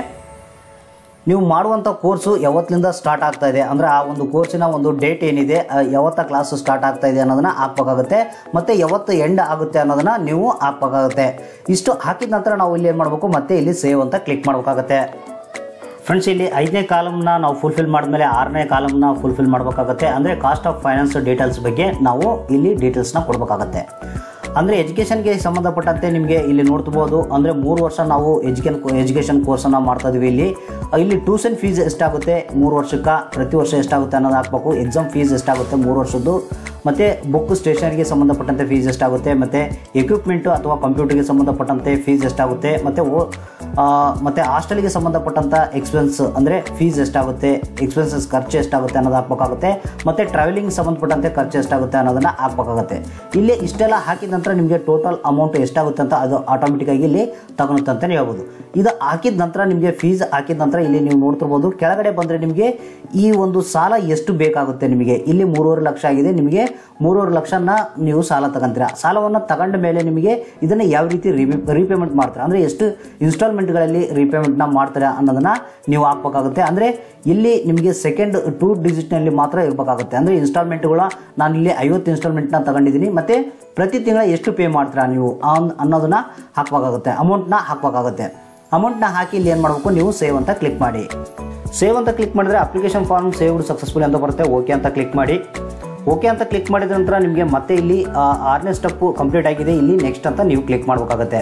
ನೀವು ಮಾಡುವಂಥ ಕೋರ್ಸು ಯಾವತ್ತಿನಿಂದ ಸ್ಟಾರ್ಟ್ ಆಗ್ತಾ ಇದೆ ಅಂದರೆ ಆ ಒಂದು ಕೋರ್ಸಿನ ಒಂದು ಡೇಟ್ ಏನಿದೆ ಆ, ಯಾವತ್ತ ಕ್ಲಾಸ್ ಸ್ಟಾರ್ಟ್ ಆಗ್ತಾ ಇದೆ ಅನ್ನೋದನ್ನ ಹಾಕ್ಬೇಕಾಗುತ್ತೆ ಮತ್ತು ಯಾವತ್ತು ಎಂಡ್ ಆಗುತ್ತೆ ಅನ್ನೋದನ್ನ ನೀವು ಹಾಕ್ಬೇಕಾಗುತ್ತೆ ಇಷ್ಟು ಹಾಕಿದ ನಂತರ ನಾವು ಇಲ್ಲಿ ಏನು ಮಾಡಬೇಕು ಮತ್ತೆ ಇಲ್ಲಿ ಸೇವ್ ಅಂತ ಕ್ಲಿಕ್ ಮಾಡಬೇಕಾಗುತ್ತೆ ಫ್ರೆಂಡ್ಸ್ ಇಲ್ಲಿ ಐದನೇ ಕಾಲಮ್ನ ನಾವು ಫುಲ್ಫಿಲ್ ಮಾಡಿದ್ಮೇಲೆ ಆರನೇ ಕಾಲಮ್ನ ಫುಲ್ಫಿಲ್ ಮಾಡಬೇಕಾಗುತ್ತೆ ಅಂದರೆ ಕಾಸ್ಟ್ ಆಫ್ ಫೈನಾನ್ಸ್ ಡೀಟೇಲ್ಸ್ ಬಗ್ಗೆ ನಾವು ಇಲ್ಲಿ ಡೀಟೇಲ್ಸ್ನ ಕೊಡಬೇಕಾಗತ್ತೆ ಅಂದರೆ ಎಜುಕೇಷನ್ಗೆ ಸಂಬಂಧಪಟ್ಟಂತೆ ನಿಮಗೆ ಇಲ್ಲಿ ನೋಡ್ತಿರ್ಬೋದು ಅಂದರೆ ಮೂರು ವರ್ಷ ನಾವು ಎಜುಕೇನ್ ಎಜುಕೇಷನ್ ಕೋರ್ಸನ್ನು ಮಾಡ್ತಾ ಇದೀವಿ ಇಲ್ಲಿ ಇಲ್ಲಿ ಟ್ಯೂಷನ್ ಫೀಸ್ ಎಷ್ಟಾಗುತ್ತೆ ಮೂರು ವರ್ಷಕ್ಕೆ ಪ್ರತಿ ವರ್ಷ ಎಷ್ಟಾಗುತ್ತೆ ಅನ್ನೋದು ಹಾಕ್ಬೇಕು ಎಕ್ಸಾಮ್ ಫೀಸ್ ಎಷ್ಟಾಗುತ್ತೆ ಮೂರು ವರ್ಷದ್ದು ಮತ್ತು ಬುಕ್ ಸ್ಟೇಷನರಿಗೆ ಸಂಬಂಧಪಟ್ಟಂತೆ ಫೀಸ್ ಎಷ್ಟಾಗುತ್ತೆ ಮತ್ತು ಎಕ್ವಿಪ್ಮೆಂಟು ಅಥವಾ ಕಂಪ್ಯೂಟರ್ಗೆ ಸಂಬಂಧಪಟ್ಟಂತೆ ಫೀಸ್ ಎಷ್ಟಾಗುತ್ತೆ ಮತ್ತು ಓ ಮತ್ತು ಹಾಸ್ಟೆಲ್ಗೆ ಸಂಬಂಧಪಟ್ಟಂಥ ಎಕ್ಸ್ಪೆನ್ಸ್ ಅಂದರೆ ಫೀಸ್ ಎಷ್ಟಾಗುತ್ತೆ ಎಕ್ಸ್ಪೆನ್ಸಸ್ ಖರ್ಚು ಎಷ್ಟಾಗುತ್ತೆ ಅನ್ನೋದು ಹಾಕ್ಬೇಕಾಗುತ್ತೆ ಮತ್ತು ಟ್ರಾವೆಲಿಂಗ್ ಸಂಬಂಧಪಟ್ಟಂತೆ ಖರ್ಚು ಎಷ್ಟಾಗುತ್ತೆ ಅನ್ನೋದನ್ನು ಹಾಕ್ಬೇಕಾಗುತ್ತೆ ಇಲ್ಲಿ ಇಷ್ಟೆಲ್ಲ ಹಾಕಿದ ನಂತರ ನಿಮಗೆ ಟೋಟಲ್ ಅಮೌಂಟ್ ಎಷ್ಟಾಗುತ್ತೆ ಅಂತ ಅದು ಆಟೋಮೆಟಿಕ್ಕಾಗಿ ಇಲ್ಲಿ ತಗೊಳುತ್ತೆ ಅಂತಲೇ ಹೇಳ್ಬೋದು ಇದು ಹಾಕಿದ ನಂತರ ನಿಮಗೆ ಫೀಸ್ ಹಾಕಿದ ನಂತರ ಇಲ್ಲಿ ನೀವು ನೋಡ್ತಿರ್ಬೋದು ಕೆಳಗಡೆ ಬಂದರೆ ನಿಮಗೆ ಈ ಒಂದು ಸಾಲ ಎಷ್ಟು ಬೇಕಾಗುತ್ತೆ ನಿಮಗೆ ಇಲ್ಲಿ ಮೂರುವರೆ ಲಕ್ಷ ಆಗಿದೆ ನಿಮಗೆ ಮೂರುವರೆ ಲಕ್ಷನ ನೀವು ಸಾಲ ತಗೊಂತೀರಾ ಸಾಲವನ್ನು ತಗೊಂಡ ಮೇಲೆ ನಿಮಗೆ ಇದನ್ನು ಯಾವ ರೀತಿ ರೀಪೇಮೆಂಟ್ ಮಾಡ್ತೀರಾ ಅಂದರೆ ಎಷ್ಟು ಇನ್ಸ್ಟಾಲ್ಮೆಂಟ್ಗಳಲ್ಲಿ ರೀಪೇಮೆಂಟ್ನ ಮಾಡ್ತೀರಾ ಅನ್ನೋದನ್ನು ನೀವು ಹಾಕ್ಬೇಕಾಗುತ್ತೆ ಅಂದರೆ ಇಲ್ಲಿ ನಿಮಗೆ ಸೆಕೆಂಡ್ ಟೂ ಡಿಜಿಟ್ನಲ್ಲಿ ಮಾತ್ರ ಇರಬೇಕಾಗುತ್ತೆ ಅಂದರೆ ಇನ್ಸ್ಟಾಲ್ಮೆಂಟ್ಗಳ ನಾನು ಇಲ್ಲಿ ಐವತ್ತು ಇನ್ಸ್ಟಾಲ್ಮೆಂಟ್ನ ತಗೊಂಡಿದ್ದೀನಿ ಮತ್ತು ಪ್ರತಿ ತಿಂಗಳ ಎಷ್ಟು ಪೇ ಮಾಡ್ತೀರಾ ನೀವು ಅನ್- ಅನ್ನೋದನ್ನ ಹಾಕಬೇಕಾಗುತ್ತೆ ಅಮೌಂಟ್ನ ಹಾಕಬೇಕಾಗುತ್ತೆ ಅಮೌಂಟ್ನ ಹಾಕಿ ಇಲ್ಲಿ ಏನು ಮಾಡಬೇಕು ನೀವು ಸೇವ್ ಅಂತ ಕ್ಲಿಕ್ ಮಾಡಿ ಸೇವ್ ಅಂತ ಕ್ಲಿಕ್ ಮಾಡಿದ್ರೆ ಅಪ್ಲಿಕೇಶನ್ ಫಾರ್ಮ್ ಸೇವ್ಡ್ ಸಕ್ಸಸ್ಫುಲ್ ಅಂತ ಬರುತ್ತೆ ಓಕೆ ಅಂತ ಕ್ಲಿಕ್ ಮಾಡಿ ಓಕೆ ಅಂತ ಕ್ಲಿಕ್ ಮಾಡಿದ ನಂತರ ನಿಮಗೆ ಮತ್ತೆ ಇಲ್ಲಿ ಆ, ಆರನೇ ಸ್ಟೆಪ್ಪು ಕಂಪ್ಲೀಟ್ ಆಗಿದೆ ಇಲ್ಲಿ ನೆಕ್ಸ್ಟ್ ಅಂತ ನೀವು ಕ್ಲಿಕ್ ಮಾಡಬೇಕಾಗುತ್ತೆ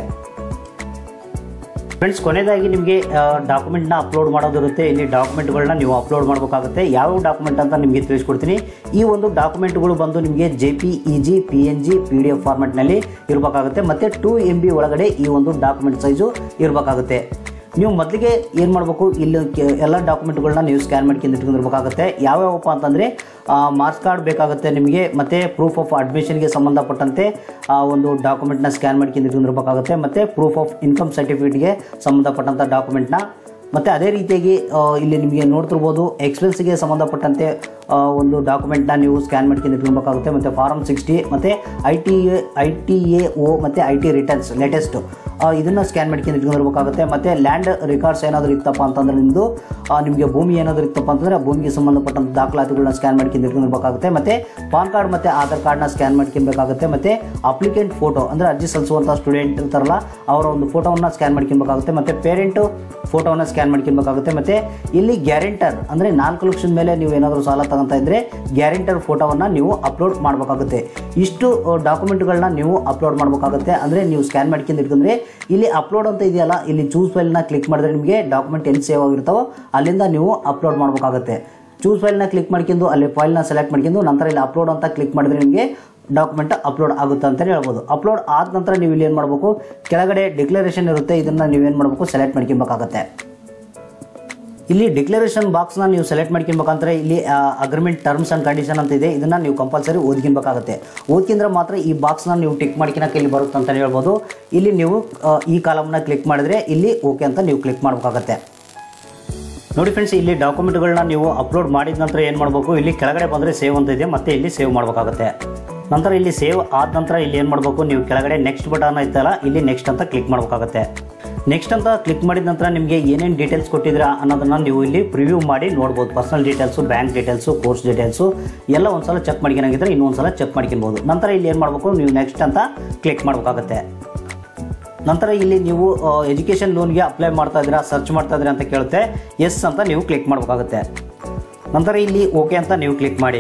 ಫ್ರೆಂಡ್ಸ್ ಕೊನೆಯದಾಗಿ ನಿಮಗೆ ಡಾಕ್ಯುಮೆಂಟ್ನ ಅಪ್ಲೋಡ್ ಮಾಡೋದಿರುತ್ತೆ ಇಲ್ಲಿ ಡಾಕ್ಯುಮೆಂಟ್ಗಳನ್ನ ನೀವು ಅಪ್ಲೋಡ್ ಮಾಡಬೇಕಾಗುತ್ತೆ ಯಾವ ಡಾಕ್ಯುಮೆಂಟ್ ಅಂತ ನಿಮಗೆ ತಿಳಿಸ್ಕೊಡ್ತೀನಿ ಈ ಒಂದು ಡಾಕ್ಯುಮೆಂಟ್ಗಳು ಬಂದು ನಿಮಗೆ J P E G P N G P D F ಫಾರ್ಮೆಟ್ನಲ್ಲಿ ಇರಬೇಕಾಗುತ್ತೆ ಮತ್ತು ಟೂ ಎಮ್ ಬಿ ಒಳಗಡೆ ಈ ಒಂದು ಡಾಕ್ಯುಮೆಂಟ್ ಸೈಜು ಇರಬೇಕಾಗುತ್ತೆ ನೀವು ಮೊದಲಿಗೆ ಏನು ಮಾಡಬೇಕು ಇಲ್ಲಿ ಕೆ- ಎಲ್ಲ ಡಾಕ್ಯುಮೆಂಟ್ಗಳನ್ನ ನೀವು ಸ್ಕ್ಯಾನ್ ಮಾಡ್ಕೊಂಡು ಇಟ್ಕೊಂಡಿರ್ಬೇಕಾಗುತ್ತೆ ಯಾವ್ಯಾವಪ್ಪ ಅಂತಂದರೆ ಮಾರ್ಕ್ಸ್ ಕಾರ್ಡ್ ಬೇಕಾಗುತ್ತೆ ನಿಮಗೆ ಮತ್ತು ಪ್ರೂಫ್ ಆಫ್ ಅಡ್ಮಿಷನ್ಗೆ ಸಂಬಂಧಪಟ್ಟಂತೆ ಆ ಒಂದು ಡಾಕ್ಯುಮೆಂಟ್ನ ಸ್ಕ್ಯಾನ್ ಮಾಡ್ಕೊಂಡು ಇಟ್ಕೊಂಡಿರ್ಬೇಕಾಗುತ್ತೆ ಮತ್ತು ಪ್ರೂಫ್ ಆಫ್ ಇನ್ಕಮ್ ಸರ್ಟಿಫಿಕೇಟ್ಗೆ ಸಂಬಂಧಪಟ್ಟಂಥ ಡಾಕ್ಯುಮೆಂಟ್ನ ಮತ್ತು ಅದೇ ರೀತಿಯಾಗಿ ಆ, ಇಲ್ಲಿ ನಿಮಗೆ ನೋಡ್ತಿರ್ಬೋದು ಎಕ್ಸ್ಪೆನ್ಸ್ಗೆ ಸಂಬಂಧಪಟ್ಟಂತೆ ಆ, ಒಂದು ಡಾಕ್ಯುಮೆಂಟ್ನ ನೀವು ಸ್ಕ್ಯಾನ್ ಮಾಡ್ಕೊಂಡು ಇಟ್ಕೊಬೇಕಾಗುತ್ತೆ ಮತ್ತು ಫಾರಮ್ ಸಿಕ್ಸ್ಟಿ ಮತ್ತು I T A I T A O ಮತ್ತು ಐ ಟಿ ರಿಟರ್ನ್ಸ್ ಲೇಟೆಸ್ಟು ಇದನ್ನು ಸ್ಕ್ಯಾನ್ ಮಾಡ್ಕೊಂಡು ಇಟ್ಕೊಂಡಿರ್ಬೇಕಾಗುತ್ತೆ ಮತ್ತು ಲ್ಯಾಂಡ್ ರೆಕಾರ್ಡ್ಸ್ ಏನಾದರೂ ಇತ್ತಪ್ಪ ಅಂತಂದರೆ ನಿಮ್ಮದು ನಿಮಗೆ ಭೂಮಿ ಏನಾದರೂ ಇತ್ತಪ್ಪ ಅಂತಂದರೆ ಆ ಭೂಮಿಗೆ ಸಂಬಂಧಪಟ್ಟಂಥ ದಾಖಲಾತಿಗಳನ್ನ ಸ್ಕ್ಯಾನ್ ಮಾಡ್ಕೊಂಡು ಇಟ್ಕೊಂಡಿರ್ಬೇಕಾಗುತ್ತೆ ಮತ್ತು ಪಾನ್ ಕಾರ್ಡ್ ಮತ್ತು ಆಧಾರ್ ಕಾರ್ಡ್ನ ಸ್ಕ್ಯಾನ್ ಮಾಡ್ಕೊಬೇಕಾಗುತ್ತೆ ಮತ್ತು ಅಪ್ಲಿಕೆಂಟ್ ಫೋಟೋ ಅಂದರೆ ಅರ್ಜಿ ಸಲ್ಲಿಸುವಂಥ ಸ್ಟೂಡೆಂಟ್ ಇರ್ತಾರಲ್ಲ ಅವರ ಒಂದು ಫೋಟೋವನ್ನು ಸ್ಕ್ಯಾನ್ ಮಾಡ್ಕೊಬೇಕಾಗುತ್ತೆ ಮತ್ತು ಪೇರೆಂಟು ಫೋಟೋವನ್ನು ಸ್ಕ್ಯಾನ್ ಮಾಡ್ಕೊಬೇಕಾಗುತ್ತೆ ಮತ್ತು ಇಲ್ಲಿ ಗ್ಯಾರಂಟರ್ ಅಂದರೆ ನಾಲ್ಕು ಲಕ್ಷದ ಮೇಲೆ ನೀವು ಏನಾದರೂ ಸಾಲ ತಗೊಂತ ಇದ್ದರೆ ಗ್ಯಾರಂಟರ್ ಫೋಟೋವನ್ನು ನೀವು ಅಪ್ಲೋಡ್ ಮಾಡಬೇಕಾಗುತ್ತೆ ಇಷ್ಟು ಡಾಕ್ಯುಮೆಂಟ್ಗಳನ್ನ ನೀವು ಅಪ್ಲೋಡ್ ಮಾಡಬೇಕಾಗುತ್ತೆ ಅಂದರೆ ನೀವು ಸ್ಕ್ಯಾನ್ ಮಾಡ್ಕೊಂಡು ಇಟ್ಕೊಂಡ್ರೆ ಇಲ್ಲಿ ಅಪ್ಲೋಡ್ ಅಂತ ಇದೆಯಲ್ಲ ಇಲ್ಲಿ ಚೂಸ್ ಫೈಲ್ನ ಕ್ಲಿಕ್ ಮಾಡಿದ್ರೆ ನಿಮಗೆ ಡಾಕ್ಯುಮೆಂಟ್ ಎಲ್ಲಿ ಸೇವ್ ಆಗಿರ್ತಾವೋ ಅಲ್ಲಿಂದ ನೀವು ಅಪ್ಲೋಡ್ ಮಾಡಬೇಕಾಗುತ್ತೆ ಚೂಸ್ ಫೈಲ್ನ ಕ್ಲಿಕ್ ಮಾಡ್ಕೊಂಡು ಅಲ್ಲಿ ಫೈಲ್ನ ಸೆಲೆಕ್ಟ್ ಮಾಡ್ಕೊಂಡು ನಂತರ ಇಲ್ಲಿ ಅಪ್ಲೋಡ್ ಅಂತ ಕ್ಲಿಕ್ ಮಾಡಿದ್ರೆ ನಿಮಗೆ ಡಾಕ್ಯುಮೆಂಟ್ ಅಪ್ಲೋಡ್ ಆಗುತ್ತೆ ಅಂತಲೇ ಹೇಳ್ಬೋದು ಅಪ್ಲೋಡ್ ಆದ ನಂತರ ನೀವು ಇಲ್ಲಿ ಏನು ಮಾಡಬೇಕು ಕೆಳಗಡೆ ಡಿಕ್ಲರೇಷನ್ ಇರುತ್ತೆ ಇದನ್ನು ನೀವೇನು ಮಾಡಬೇಕು ಸೆಲೆಕ್ಟ್ ಮಾಡ್ಕೊಬೇಕಾಗತ್ತೆ ಇಲ್ಲಿ ಡಿಕ್ಲರೇಷನ್ ಬಾಕ್ಸ್ನ ನೀವು ಸೆಲೆಕ್ಟ್ ಮಾಡ್ಕೊಬೇಕಂದ್ರೆ ಇಲ್ಲಿ ಅಗ್ರಿಮೆಂಟ್ ಟರ್ಮ್ಸ್ ಆ್ಯಂಡ್ ಕಂಡೀಷನ್ ಅಂತ ಇದೆ ಇದನ್ನು ನೀವು ಕಂಪಲ್ಸರಿ ಓದ್ಕೊಬೇಕಾಗುತ್ತೆ ಓದ್ಕಿಂದ್ರೆ ಮಾತ್ರ ಈ ಬಾಕ್ಸ್ನ ನೀವು ಟಿಕ್ ಮಾಡ್ಕೊಳಕ್ಕೆ ಇಲ್ಲಿ ಬರುತ್ತೆ ಅಂತ ಹೇಳ್ಬೋದು ಇಲ್ಲಿ ನೀವು ಆ, ಈ ಕಾಲಮ್ನ ಕ್ಲಿಕ್ ಮಾಡಿದ್ರೆ ಇಲ್ಲಿ ಓಕೆ ಅಂತ ನೀವು ಕ್ಲಿಕ್ ಮಾಡಬೇಕಾಗತ್ತೆ ನೋಡಿ ಫ್ರೆಂಡ್ಸ್ ಇಲ್ಲಿ ಡಾಕ್ಯುಮೆಂಟ್ಗಳನ್ನ ನೀವು ಅಪ್ಲೋಡ್ ಮಾಡಿದ ನಂತರ ಏನು ಮಾಡಬೇಕು ಇಲ್ಲಿ ಕೆಳಗಡೆ ಬಂದರೆ ಸೇವ್ ಅಂತ ಇದೆ ಮತ್ತೆ ಇಲ್ಲಿ ಸೇವ್ ಮಾಡಬೇಕಾಗುತ್ತೆ ನಂತರ ಇಲ್ಲಿ ಸೇವ್ ಆದ ನಂತರ ಇಲ್ಲಿ ಏನು ಮಾಡಬೇಕು ನೀವು ಕೆಳಗಡೆ ನೆಕ್ಸ್ಟ್ ಬಟನ್ ಐತಲ್ಲ ಇಲ್ಲಿ ನೆಕ್ಸ್ಟ್ ಅಂತ ಕ್ಲಿಕ್ ಮಾಡಬೇಕಾಗುತ್ತೆ ನೆಕ್ಸ್ಟ್ ಅಂತ ಕ್ಲಿಕ್ ಮಾಡಿದ ನಂತರ ನಿಮಗೆ ಏನೇನು ಡೀಟೇಲ್ಸ್ ಕೊಟ್ಟಿದ್ದೀರಾ ಅನ್ನೋದನ್ನು ನೀವು ಇಲ್ಲಿ ಪ್ರಿವ್ಯೂ ಮಾಡಿ ನೋಡ್ಬೋದು personal details bank details course details ಎಲ್ಲ ಒಂದ್ಸಲ ಚೆಕ್ ಮಾಡ್ಕೊಳಂಗಿದ್ರೆ ಇನ್ನೊಂದ್ಸಲ ಚೆಕ್ ಮಾಡ್ಕೊಬೋದು ನಂತರ ಇಲ್ಲಿ ಏನು ಮಾಡಬೇಕು ನೀವು ನೆಕ್ಸ್ಟ್ ಅಂತ ಕ್ಲಿಕ್ ಮಾಡಬೇಕಾಗುತ್ತೆ ನಂತರ ಇಲ್ಲಿ ನೀವು ಎಜುಕೇಷನ್ ಲೋನ್ಗೆ ಅಪ್ಲೈ ಮಾಡ್ತಾ ಇದ್ದೀರಾ ಸರ್ಚ್ ಮಾಡ್ತಾ ಇದ್ದೀರಾ ಅಂತ ಕೇಳುತ್ತೆ ಎಸ್ ಅಂತ ನೀವು ಕ್ಲಿಕ್ ಮಾಡಬೇಕಾಗುತ್ತೆ ನಂತರ ಇಲ್ಲಿ ಓಕೆ ಅಂತ ನೀವು ಕ್ಲಿಕ್ ಮಾಡಿ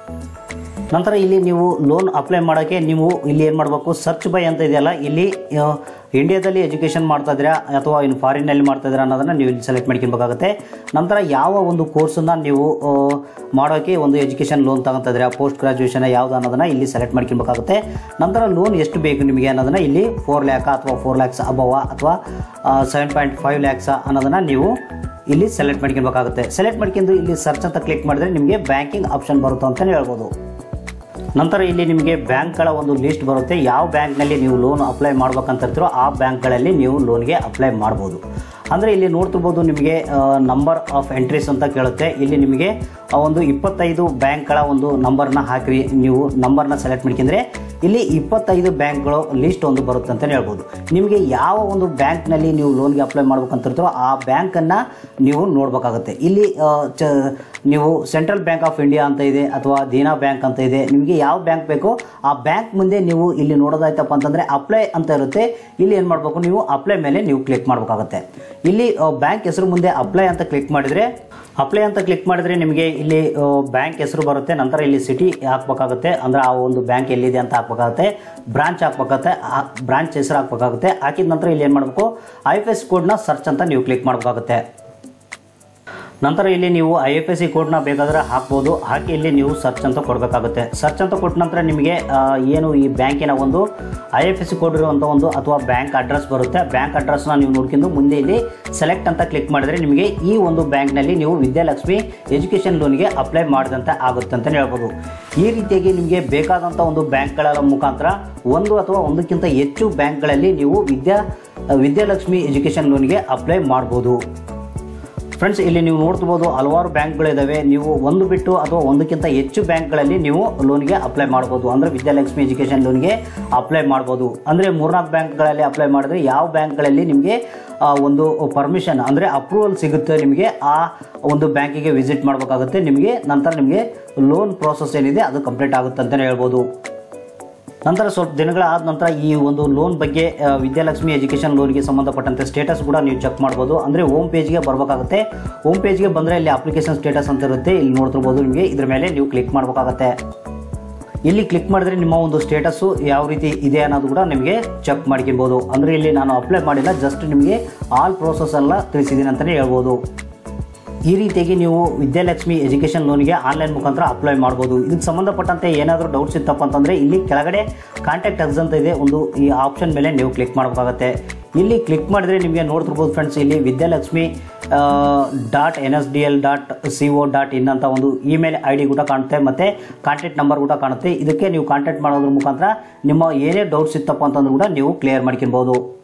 ನಂತರ ಇಲ್ಲಿ ನೀವು ಲೋನ್ ಅಪ್ಲೈ ಮಾಡೋಕ್ಕೆ ನೀವು ಇಲ್ಲಿ ಏನು ಮಾಡಬೇಕು ಸರ್ಚ್ ಬೈ ಅಂತ ಇದೆಯಲ್ಲ ಇಲ್ಲಿ ಆ, ಇಂಡಿಯಾದಲ್ಲಿ ಎಜುಕೇಷನ್ ಮಾಡ್ತಾ ಇದ್ದೀರಾ ಅಥವಾ ಇನ್ನು ಫಾರಿನ್ನಲ್ಲಿ ಮಾಡ್ತಾ ಇದ್ದೀರಾ ಅನ್ನೋದನ್ನು ನೀವು ಇಲ್ಲಿ ಸೆಲೆಕ್ಟ್ ಮಾಡ್ಕೊಬೇಕಾಗುತ್ತೆ ನಂತರ ಯಾವ ಒಂದು ಕೋರ್ಸನ್ನು ನೀವು ಆ, ಮಾಡೋಕ್ಕೆ ಒಂದು ಎಜುಕೇಷನ್ ಲೋನ್ ತಗೊತಾ ಇದ್ದೀರಾ ಪೋಸ್ಟ್ ಗ್ರಾಜುಯೇಷನ್ ಯಾವುದು ಅನ್ನೋದನ್ನು ಇಲ್ಲಿ ಸೆಲೆಕ್ಟ್ ಮಾಡ್ಕೊಬೇಕಾಗುತ್ತೆ ನಂತರ ಲೋನ್ ಎಷ್ಟು ಬೇಕು ನಿಮಗೆ ಅನ್ನೋದನ್ನು ಇಲ್ಲಿ ಫೋರ್ ಲ್ಯಾಕ್ ಅಥವಾ ಫೋರ್ ಲ್ಯಾಕ್ಸ್ ಅಬವ ಅಥವಾ ಸೆವೆನ್ ಪಾಯಿಂಟ್ ಫೈವ್ ಲ್ಯಾಕ್ಸ್ ಅನ್ನೋದನ್ನು ನೀವು ಇಲ್ಲಿ ಸೆಲೆಕ್ಟ್ ಮಾಡ್ಕೊಬೇಕಾಗುತ್ತೆ ಸೆಲೆಕ್ಟ್ ಮಾಡ್ಕೊಂಡು ಇಲ್ಲಿ ಸರ್ಚ್ ಅಂತ ಕ್ಲಿಕ್ ಮಾಡಿದ್ರೆ ನಿಮಗೆ ಬ್ಯಾಂಕಿಂಗ್ ಆಪ್ಷನ್ ಬರುತ್ತೆ ಅಂತಲೇ ಹೇಳ್ಬೋದು ನಂತರ ಇಲ್ಲಿ ನಿಮಗೆ ಬ್ಯಾಂಕ್ಗಳ ಒಂದು ಲಿಸ್ಟ್ ಬರುತ್ತೆ ಯಾವ ಬ್ಯಾಂಕ್ನಲ್ಲಿ ನೀವು ಲೋನ್ ಅಪ್ಲೈ ಮಾಡ್ಬೇಕಂತ ಇರ್ತೀರೋ ಆ ಬ್ಯಾಂಕ್ಗಳಲ್ಲಿ ನೀವು ಲೋನ್ಗೆ ಅಪ್ಲೈ ಮಾಡ್ಬೋದು ಅಂದರೆ ಇಲ್ಲಿ ನೋಡ್ತಿರ್ಬೋದು ನಿಮಗೆ ನಂಬರ್ ಆಫ್ ಎಂಟ್ರೀಸ್ ಅಂತ ಕೇಳುತ್ತೆ ಇಲ್ಲಿ ನಿಮಗೆ ಆ ಒಂದು ಇಪ್ಪತ್ತೈದು ಬ್ಯಾಂಕ್ಗಳ ಒಂದು ನಂಬರ್ನ ಹಾಕಿರಿ ನೀವು ನಂಬರ್ನ ಸೆಲೆಕ್ಟ್ ಮಾಡ್ಕೊಂಡ್ರೆ ಇಲ್ಲಿ ಇಪ್ಪತ್ತೈದು ಬ್ಯಾಂಕ್ಗಳು ಲಿಸ್ಟ್ ಒಂದು ಬರುತ್ತೆ ಅಂತಲೇ ಹೇಳ್ಬೋದು ನಿಮಗೆ ಯಾವ ಒಂದು ಬ್ಯಾಂಕ್ನಲ್ಲಿ ನೀವು ಲೋನ್ಗೆ ಅಪ್ಲೈ ಮಾಡ್ಬೇಕಂತಿರ್ತೀರೋ ಆ ಬ್ಯಾಂಕನ್ನು ನೀವು ನೋಡಬೇಕಾಗುತ್ತೆ ಇಲ್ಲಿ ಆ, ಚ ನೀವು ಸೆಂಟ್ರಲ್ ಬ್ಯಾಂಕ್ ಆಫ್ ಇಂಡಿಯಾ ಅಂತ ಇದೆ ಅಥವಾ ದೀನಾ ಬ್ಯಾಂಕ್ ಅಂತ ಇದೆ ನಿಮಗೆ ಯಾವ ಬ್ಯಾಂಕ್ ಬೇಕೋ ಆ ಬ್ಯಾಂಕ್ ಮುಂದೆ ನೀವು ಇಲ್ಲಿ ನೋಡೋದಾಯ್ತಪ್ಪ ಅಂತಂದರೆ ಅಪ್ಲೈ ಅಂತ ಇರುತ್ತೆ ಇಲ್ಲಿ ಏನು ಮಾಡಬೇಕು ನೀವು ಅಪ್ಲೈ ಮೇಲೆ ನೀವು ಕ್ಲಿಕ್ ಮಾಡಬೇಕಾಗುತ್ತೆ ಇಲ್ಲಿ ಬ್ಯಾಂಕ್ ಹೆಸರು ಮುಂದೆ ಅಪ್ಲೈ ಅಂತ ಕ್ಲಿಕ್ ಮಾಡಿದರೆ ಅಪ್ಲೈ ಅಂತ ಕ್ಲಿಕ್ ಮಾಡಿದ್ರೆ ನಿಮಗೆ ಇಲ್ಲಿ ಬ್ಯಾಂಕ್ ಹೆಸರು ಬರುತ್ತೆ ನಂತರ ಇಲ್ಲಿ ಸಿಟಿ ಹಾಕ್ಬೇಕಾಗುತ್ತೆ ಅಂದರೆ ಆ ಒಂದು ಬ್ಯಾಂಕ್ ಎಲ್ಲಿದೆ ಅಂತ ಹಾಕ್ಬೇಕಾಗುತ್ತೆ ಬ್ರಾಂಚ್ ಹಾಕ್ಬೇಕಾಗುತ್ತೆ ಆ ಬ್ರಾಂಚ್ ಹೆಸರು ಹಾಕ್ಬೇಕಾಗುತ್ತೆ ಹಾಕಿದ ನಂತರ ಇಲ್ಲಿ ಏನು ಮಾಡಬೇಕು ಐ ಎಫ್ ಎಸ್ ಕೋಡ್ನ ಸರ್ಚ್ ಅಂತ ನೀವು ಕ್ಲಿಕ್ ಮಾಡಬೇಕಾಗುತ್ತೆ ನಂತರ ಇಲ್ಲಿ ನೀವು ಐ ಎಫ್ ಎಸ್ ಸಿ ಕೋಡ್ನ ಬೇಕಾದರೆ ಹಾಕ್ಬೋದು ಹಾಕಿ ಇಲ್ಲಿ ನೀವು ಸರ್ಚ್ ಅಂತ ಕೊಡಬೇಕಾಗುತ್ತೆ ಸರ್ಚ್ ಅಂತ ಕೊಟ್ಟ ನಂತರ ನಿಮಗೆ ಆ, ಏನು ಈ ಬ್ಯಾಂಕಿನ ಒಂದು I F S C code ಇರುವಂಥ ಒಂದು ಅಥವಾ ಬ್ಯಾಂಕ್ ಅಡ್ರೆಸ್ ಬರುತ್ತೆ ಬ್ಯಾಂಕ್ ಅಡ್ರೆಸ್ನ ನೀವು ನೋಡ್ಕೊಂಡು ಮುಂದೆ ಇಲ್ಲಿ ಸೆಲೆಕ್ಟ್ ಅಂತ ಕ್ಲಿಕ್ ಮಾಡಿದ್ರೆ ನಿಮಗೆ ಈ ಒಂದು ಬ್ಯಾಂಕ್ನಲ್ಲಿ ನೀವು ವಿದ್ಯಾಲಕ್ಷ್ಮಿ ಎಜುಕೇಷನ್ ಲೋನ್ಗೆ ಅಪ್ಲೈ ಮಾಡಿದಂತೆ ಆಗುತ್ತೆ ಅಂತಲೇ ಹೇಳ್ಬೋದು ಈ ರೀತಿಯಾಗಿ ನಿಮಗೆ ಬೇಕಾದಂಥ ಒಂದು ಬ್ಯಾಂಕ್ಗಳ ಮುಖಾಂತರ ಒಂದು ಅಥವಾ ಒಂದಕ್ಕಿಂತ ಹೆಚ್ಚು ಬ್ಯಾಂಕ್ಗಳಲ್ಲಿ ನೀವು ವಿದ್ಯಾ ವಿದ್ಯಾಲಕ್ಷ್ಮಿ ಎಜುಕೇಷನ್ ಲೋನ್ಗೆ ಅಪ್ಲೈ ಮಾಡ್ಬೋದು ಫ್ರೆಂಡ್ಸ್ ಇಲ್ಲಿ ನೀವು ನೋಡ್ತಿರ್ಬೋದು ಹಲವಾರು ಬ್ಯಾಂಕ್ಗಳಿದ್ದಾವೆ ನೀವು ಒಂದು ಬಿಟ್ಟು ಅಥವಾ ಒಂದಕ್ಕಿಂತ ಹೆಚ್ಚು ಬ್ಯಾಂಕ್ಗಳಲ್ಲಿ ನೀವು ಲೋನ್ಗೆ ಅಪ್ಲೈ ಮಾಡ್ಬೋದು ಅಂದರೆ ವಿದ್ಯಾಲಕ್ಷ್ಮಿ ಎಜುಕೇಷನ್ ಲೋನ್ಗೆ ಅಪ್ಲೈ ಮಾಡ್ಬೋದು ಅಂದರೆ ಮೂರ್ನಾಲ್ಕು ಬ್ಯಾಂಕ್ಗಳಲ್ಲಿ ಅಪ್ಲೈ ಮಾಡಿದ್ರೆ ಯಾವ ಬ್ಯಾಂಕ್ಗಳಲ್ಲಿ ನಿಮಗೆ ಆ, ಒಂದು ಪರ್ಮಿಷನ್ ಅಂದರೆ ಅಪ್ರೂವಲ್ ಸಿಗುತ್ತೆ ನಿಮಗೆ ಆ ಒಂದು ಬ್ಯಾಂಕಿಗೆ ವಿಸಿಟ್ ಮಾಡಬೇಕಾಗುತ್ತೆ ನಿಮಗೆ ನಂತರ ನಿಮಗೆ ಲೋನ್ ಪ್ರೋಸೆಸ್ ಏನಿದೆ ಅದು ಕಂಪ್ಲೀಟ್ ಆಗುತ್ತೆ ಅಂತಲೇ ಹೇಳ್ಬೋದು ನಂತರ ಸ್ವಲ್ಪ ದಿನಗಳಾದ ನಂತರ ಈ ಒಂದು ಲೋನ್ ಬಗ್ಗೆ ಆ, ವಿದ್ಯಾಲಕ್ಷ್ಮಿ ಎಜುಕೇಷನ್ ಲೋನ್ಗೆ ಸಂಬಂಧಪಟ್ಟಂತೆ ಸ್ಟೇಟಸ್ ಕೂಡ ನೀವು ಚೆಕ್ ಮಾಡ್ಬೋದು ಅಂದರೆ ಹೋಮ್ ಪೇಜ್ಗೆ ಬರಬೇಕಾಗುತ್ತೆ ಹೋಮ್ ಪೇಜ್ಗೆ ಬಂದರೆ ಇಲ್ಲಿ ಅಪ್ಲಿಕೇಶನ್ ಸ್ಟೇಟಸ್ ಅಂತ ಇರುತ್ತೆ ಇಲ್ಲಿ ನೋಡ್ತಿರ್ಬೋದು ನಿಮಗೆ ಇದ್ರ ಮೇಲೆ ನೀವು ಕ್ಲಿಕ್ ಮಾಡಬೇಕಾಗತ್ತೆ ಇಲ್ಲಿ ಕ್ಲಿಕ್ ಮಾಡಿದ್ರೆ ನಿಮ್ಮ ಒಂದು ಸ್ಟೇಟಸ್ಸು ಯಾವ ರೀತಿ ಇದೆ ಅನ್ನೋದು ಕೂಡ ನಿಮಗೆ ಚೆಕ್ ಮಾಡ್ಕೊಬೋದು ಅಂದರೆ ಇಲ್ಲಿ ನಾನು ಅಪ್ಲೈ ಮಾಡಿಲ್ಲ ಜಸ್ಟ್ ನಿಮಗೆ ಆಲ್ ಪ್ರೋಸೆಸ್ ಎಲ್ಲ ತಿಳಿಸಿದ್ದೀನಿ ಅಂತಲೇ ಹೇಳ್ಬೋದು ಈ ರೀತಿಯಾಗಿ ನೀವು ವಿದ್ಯಾಲಕ್ಷ್ಮಿ ಎಜುಕೇಷನ್ ಲೋನ್ಗೆ ಆನ್ಲೈನ್ ಮುಖಾಂತರ ಅಪ್ಲೈ ಮಾಡ್ಬೋದು ಇದಕ್ಕೆ ಸಂಬಂಧಪಟ್ಟಂತೆ ಏನಾದರೂ ಡೌಟ್ಸ್ ಇತ್ತಪ್ಪ ಅಂತಂದರೆ ಇಲ್ಲಿ ಕೆಳಗಡೆ ಕಾಂಟ್ಯಾಕ್ಟ್ ಅಸ್ ಅಂತ ಇದೆ ಒಂದು ಈ ಆಪ್ಷನ್ ಮೇಲೆ ನೀವು ಕ್ಲಿಕ್ ಮಾಡಬೇಕಾಗತ್ತೆ ಇಲ್ಲಿ ಕ್ಲಿಕ್ ಮಾಡಿದ್ರೆ ನಿಮಗೆ ನೋಡ್ತಿರ್ಬೋದು ಫ್ರೆಂಡ್ಸ್ ಇಲ್ಲಿ Vidyalakshmi dot N S D L dot C O dot in ಅಂತ ಒಂದು ಇಮೇಲ್ ಐ ಡಿ ಕೂಡ ಕಾಣುತ್ತೆ ಮತ್ತು ಕಾಂಟ್ಯಾಕ್ಟ್ ನಂಬರ್ ಕೂಡ ಕಾಣುತ್ತೆ ಇದಕ್ಕೆ ನೀವು ಕಾಂಟ್ಯಾಕ್ಟ್ ಮಾಡೋದ್ರ ಮುಖಾಂತರ ನಿಮ್ಮ ಏನೇ ಡೌಟ್ಸ್ ಇತ್ತಪ್ಪ ಅಂತಂದ್ರೂ ಕೂಡ ನೀವು ಕ್ಲಿಯರ್ ಮಾಡ್ಕೊಬೋದು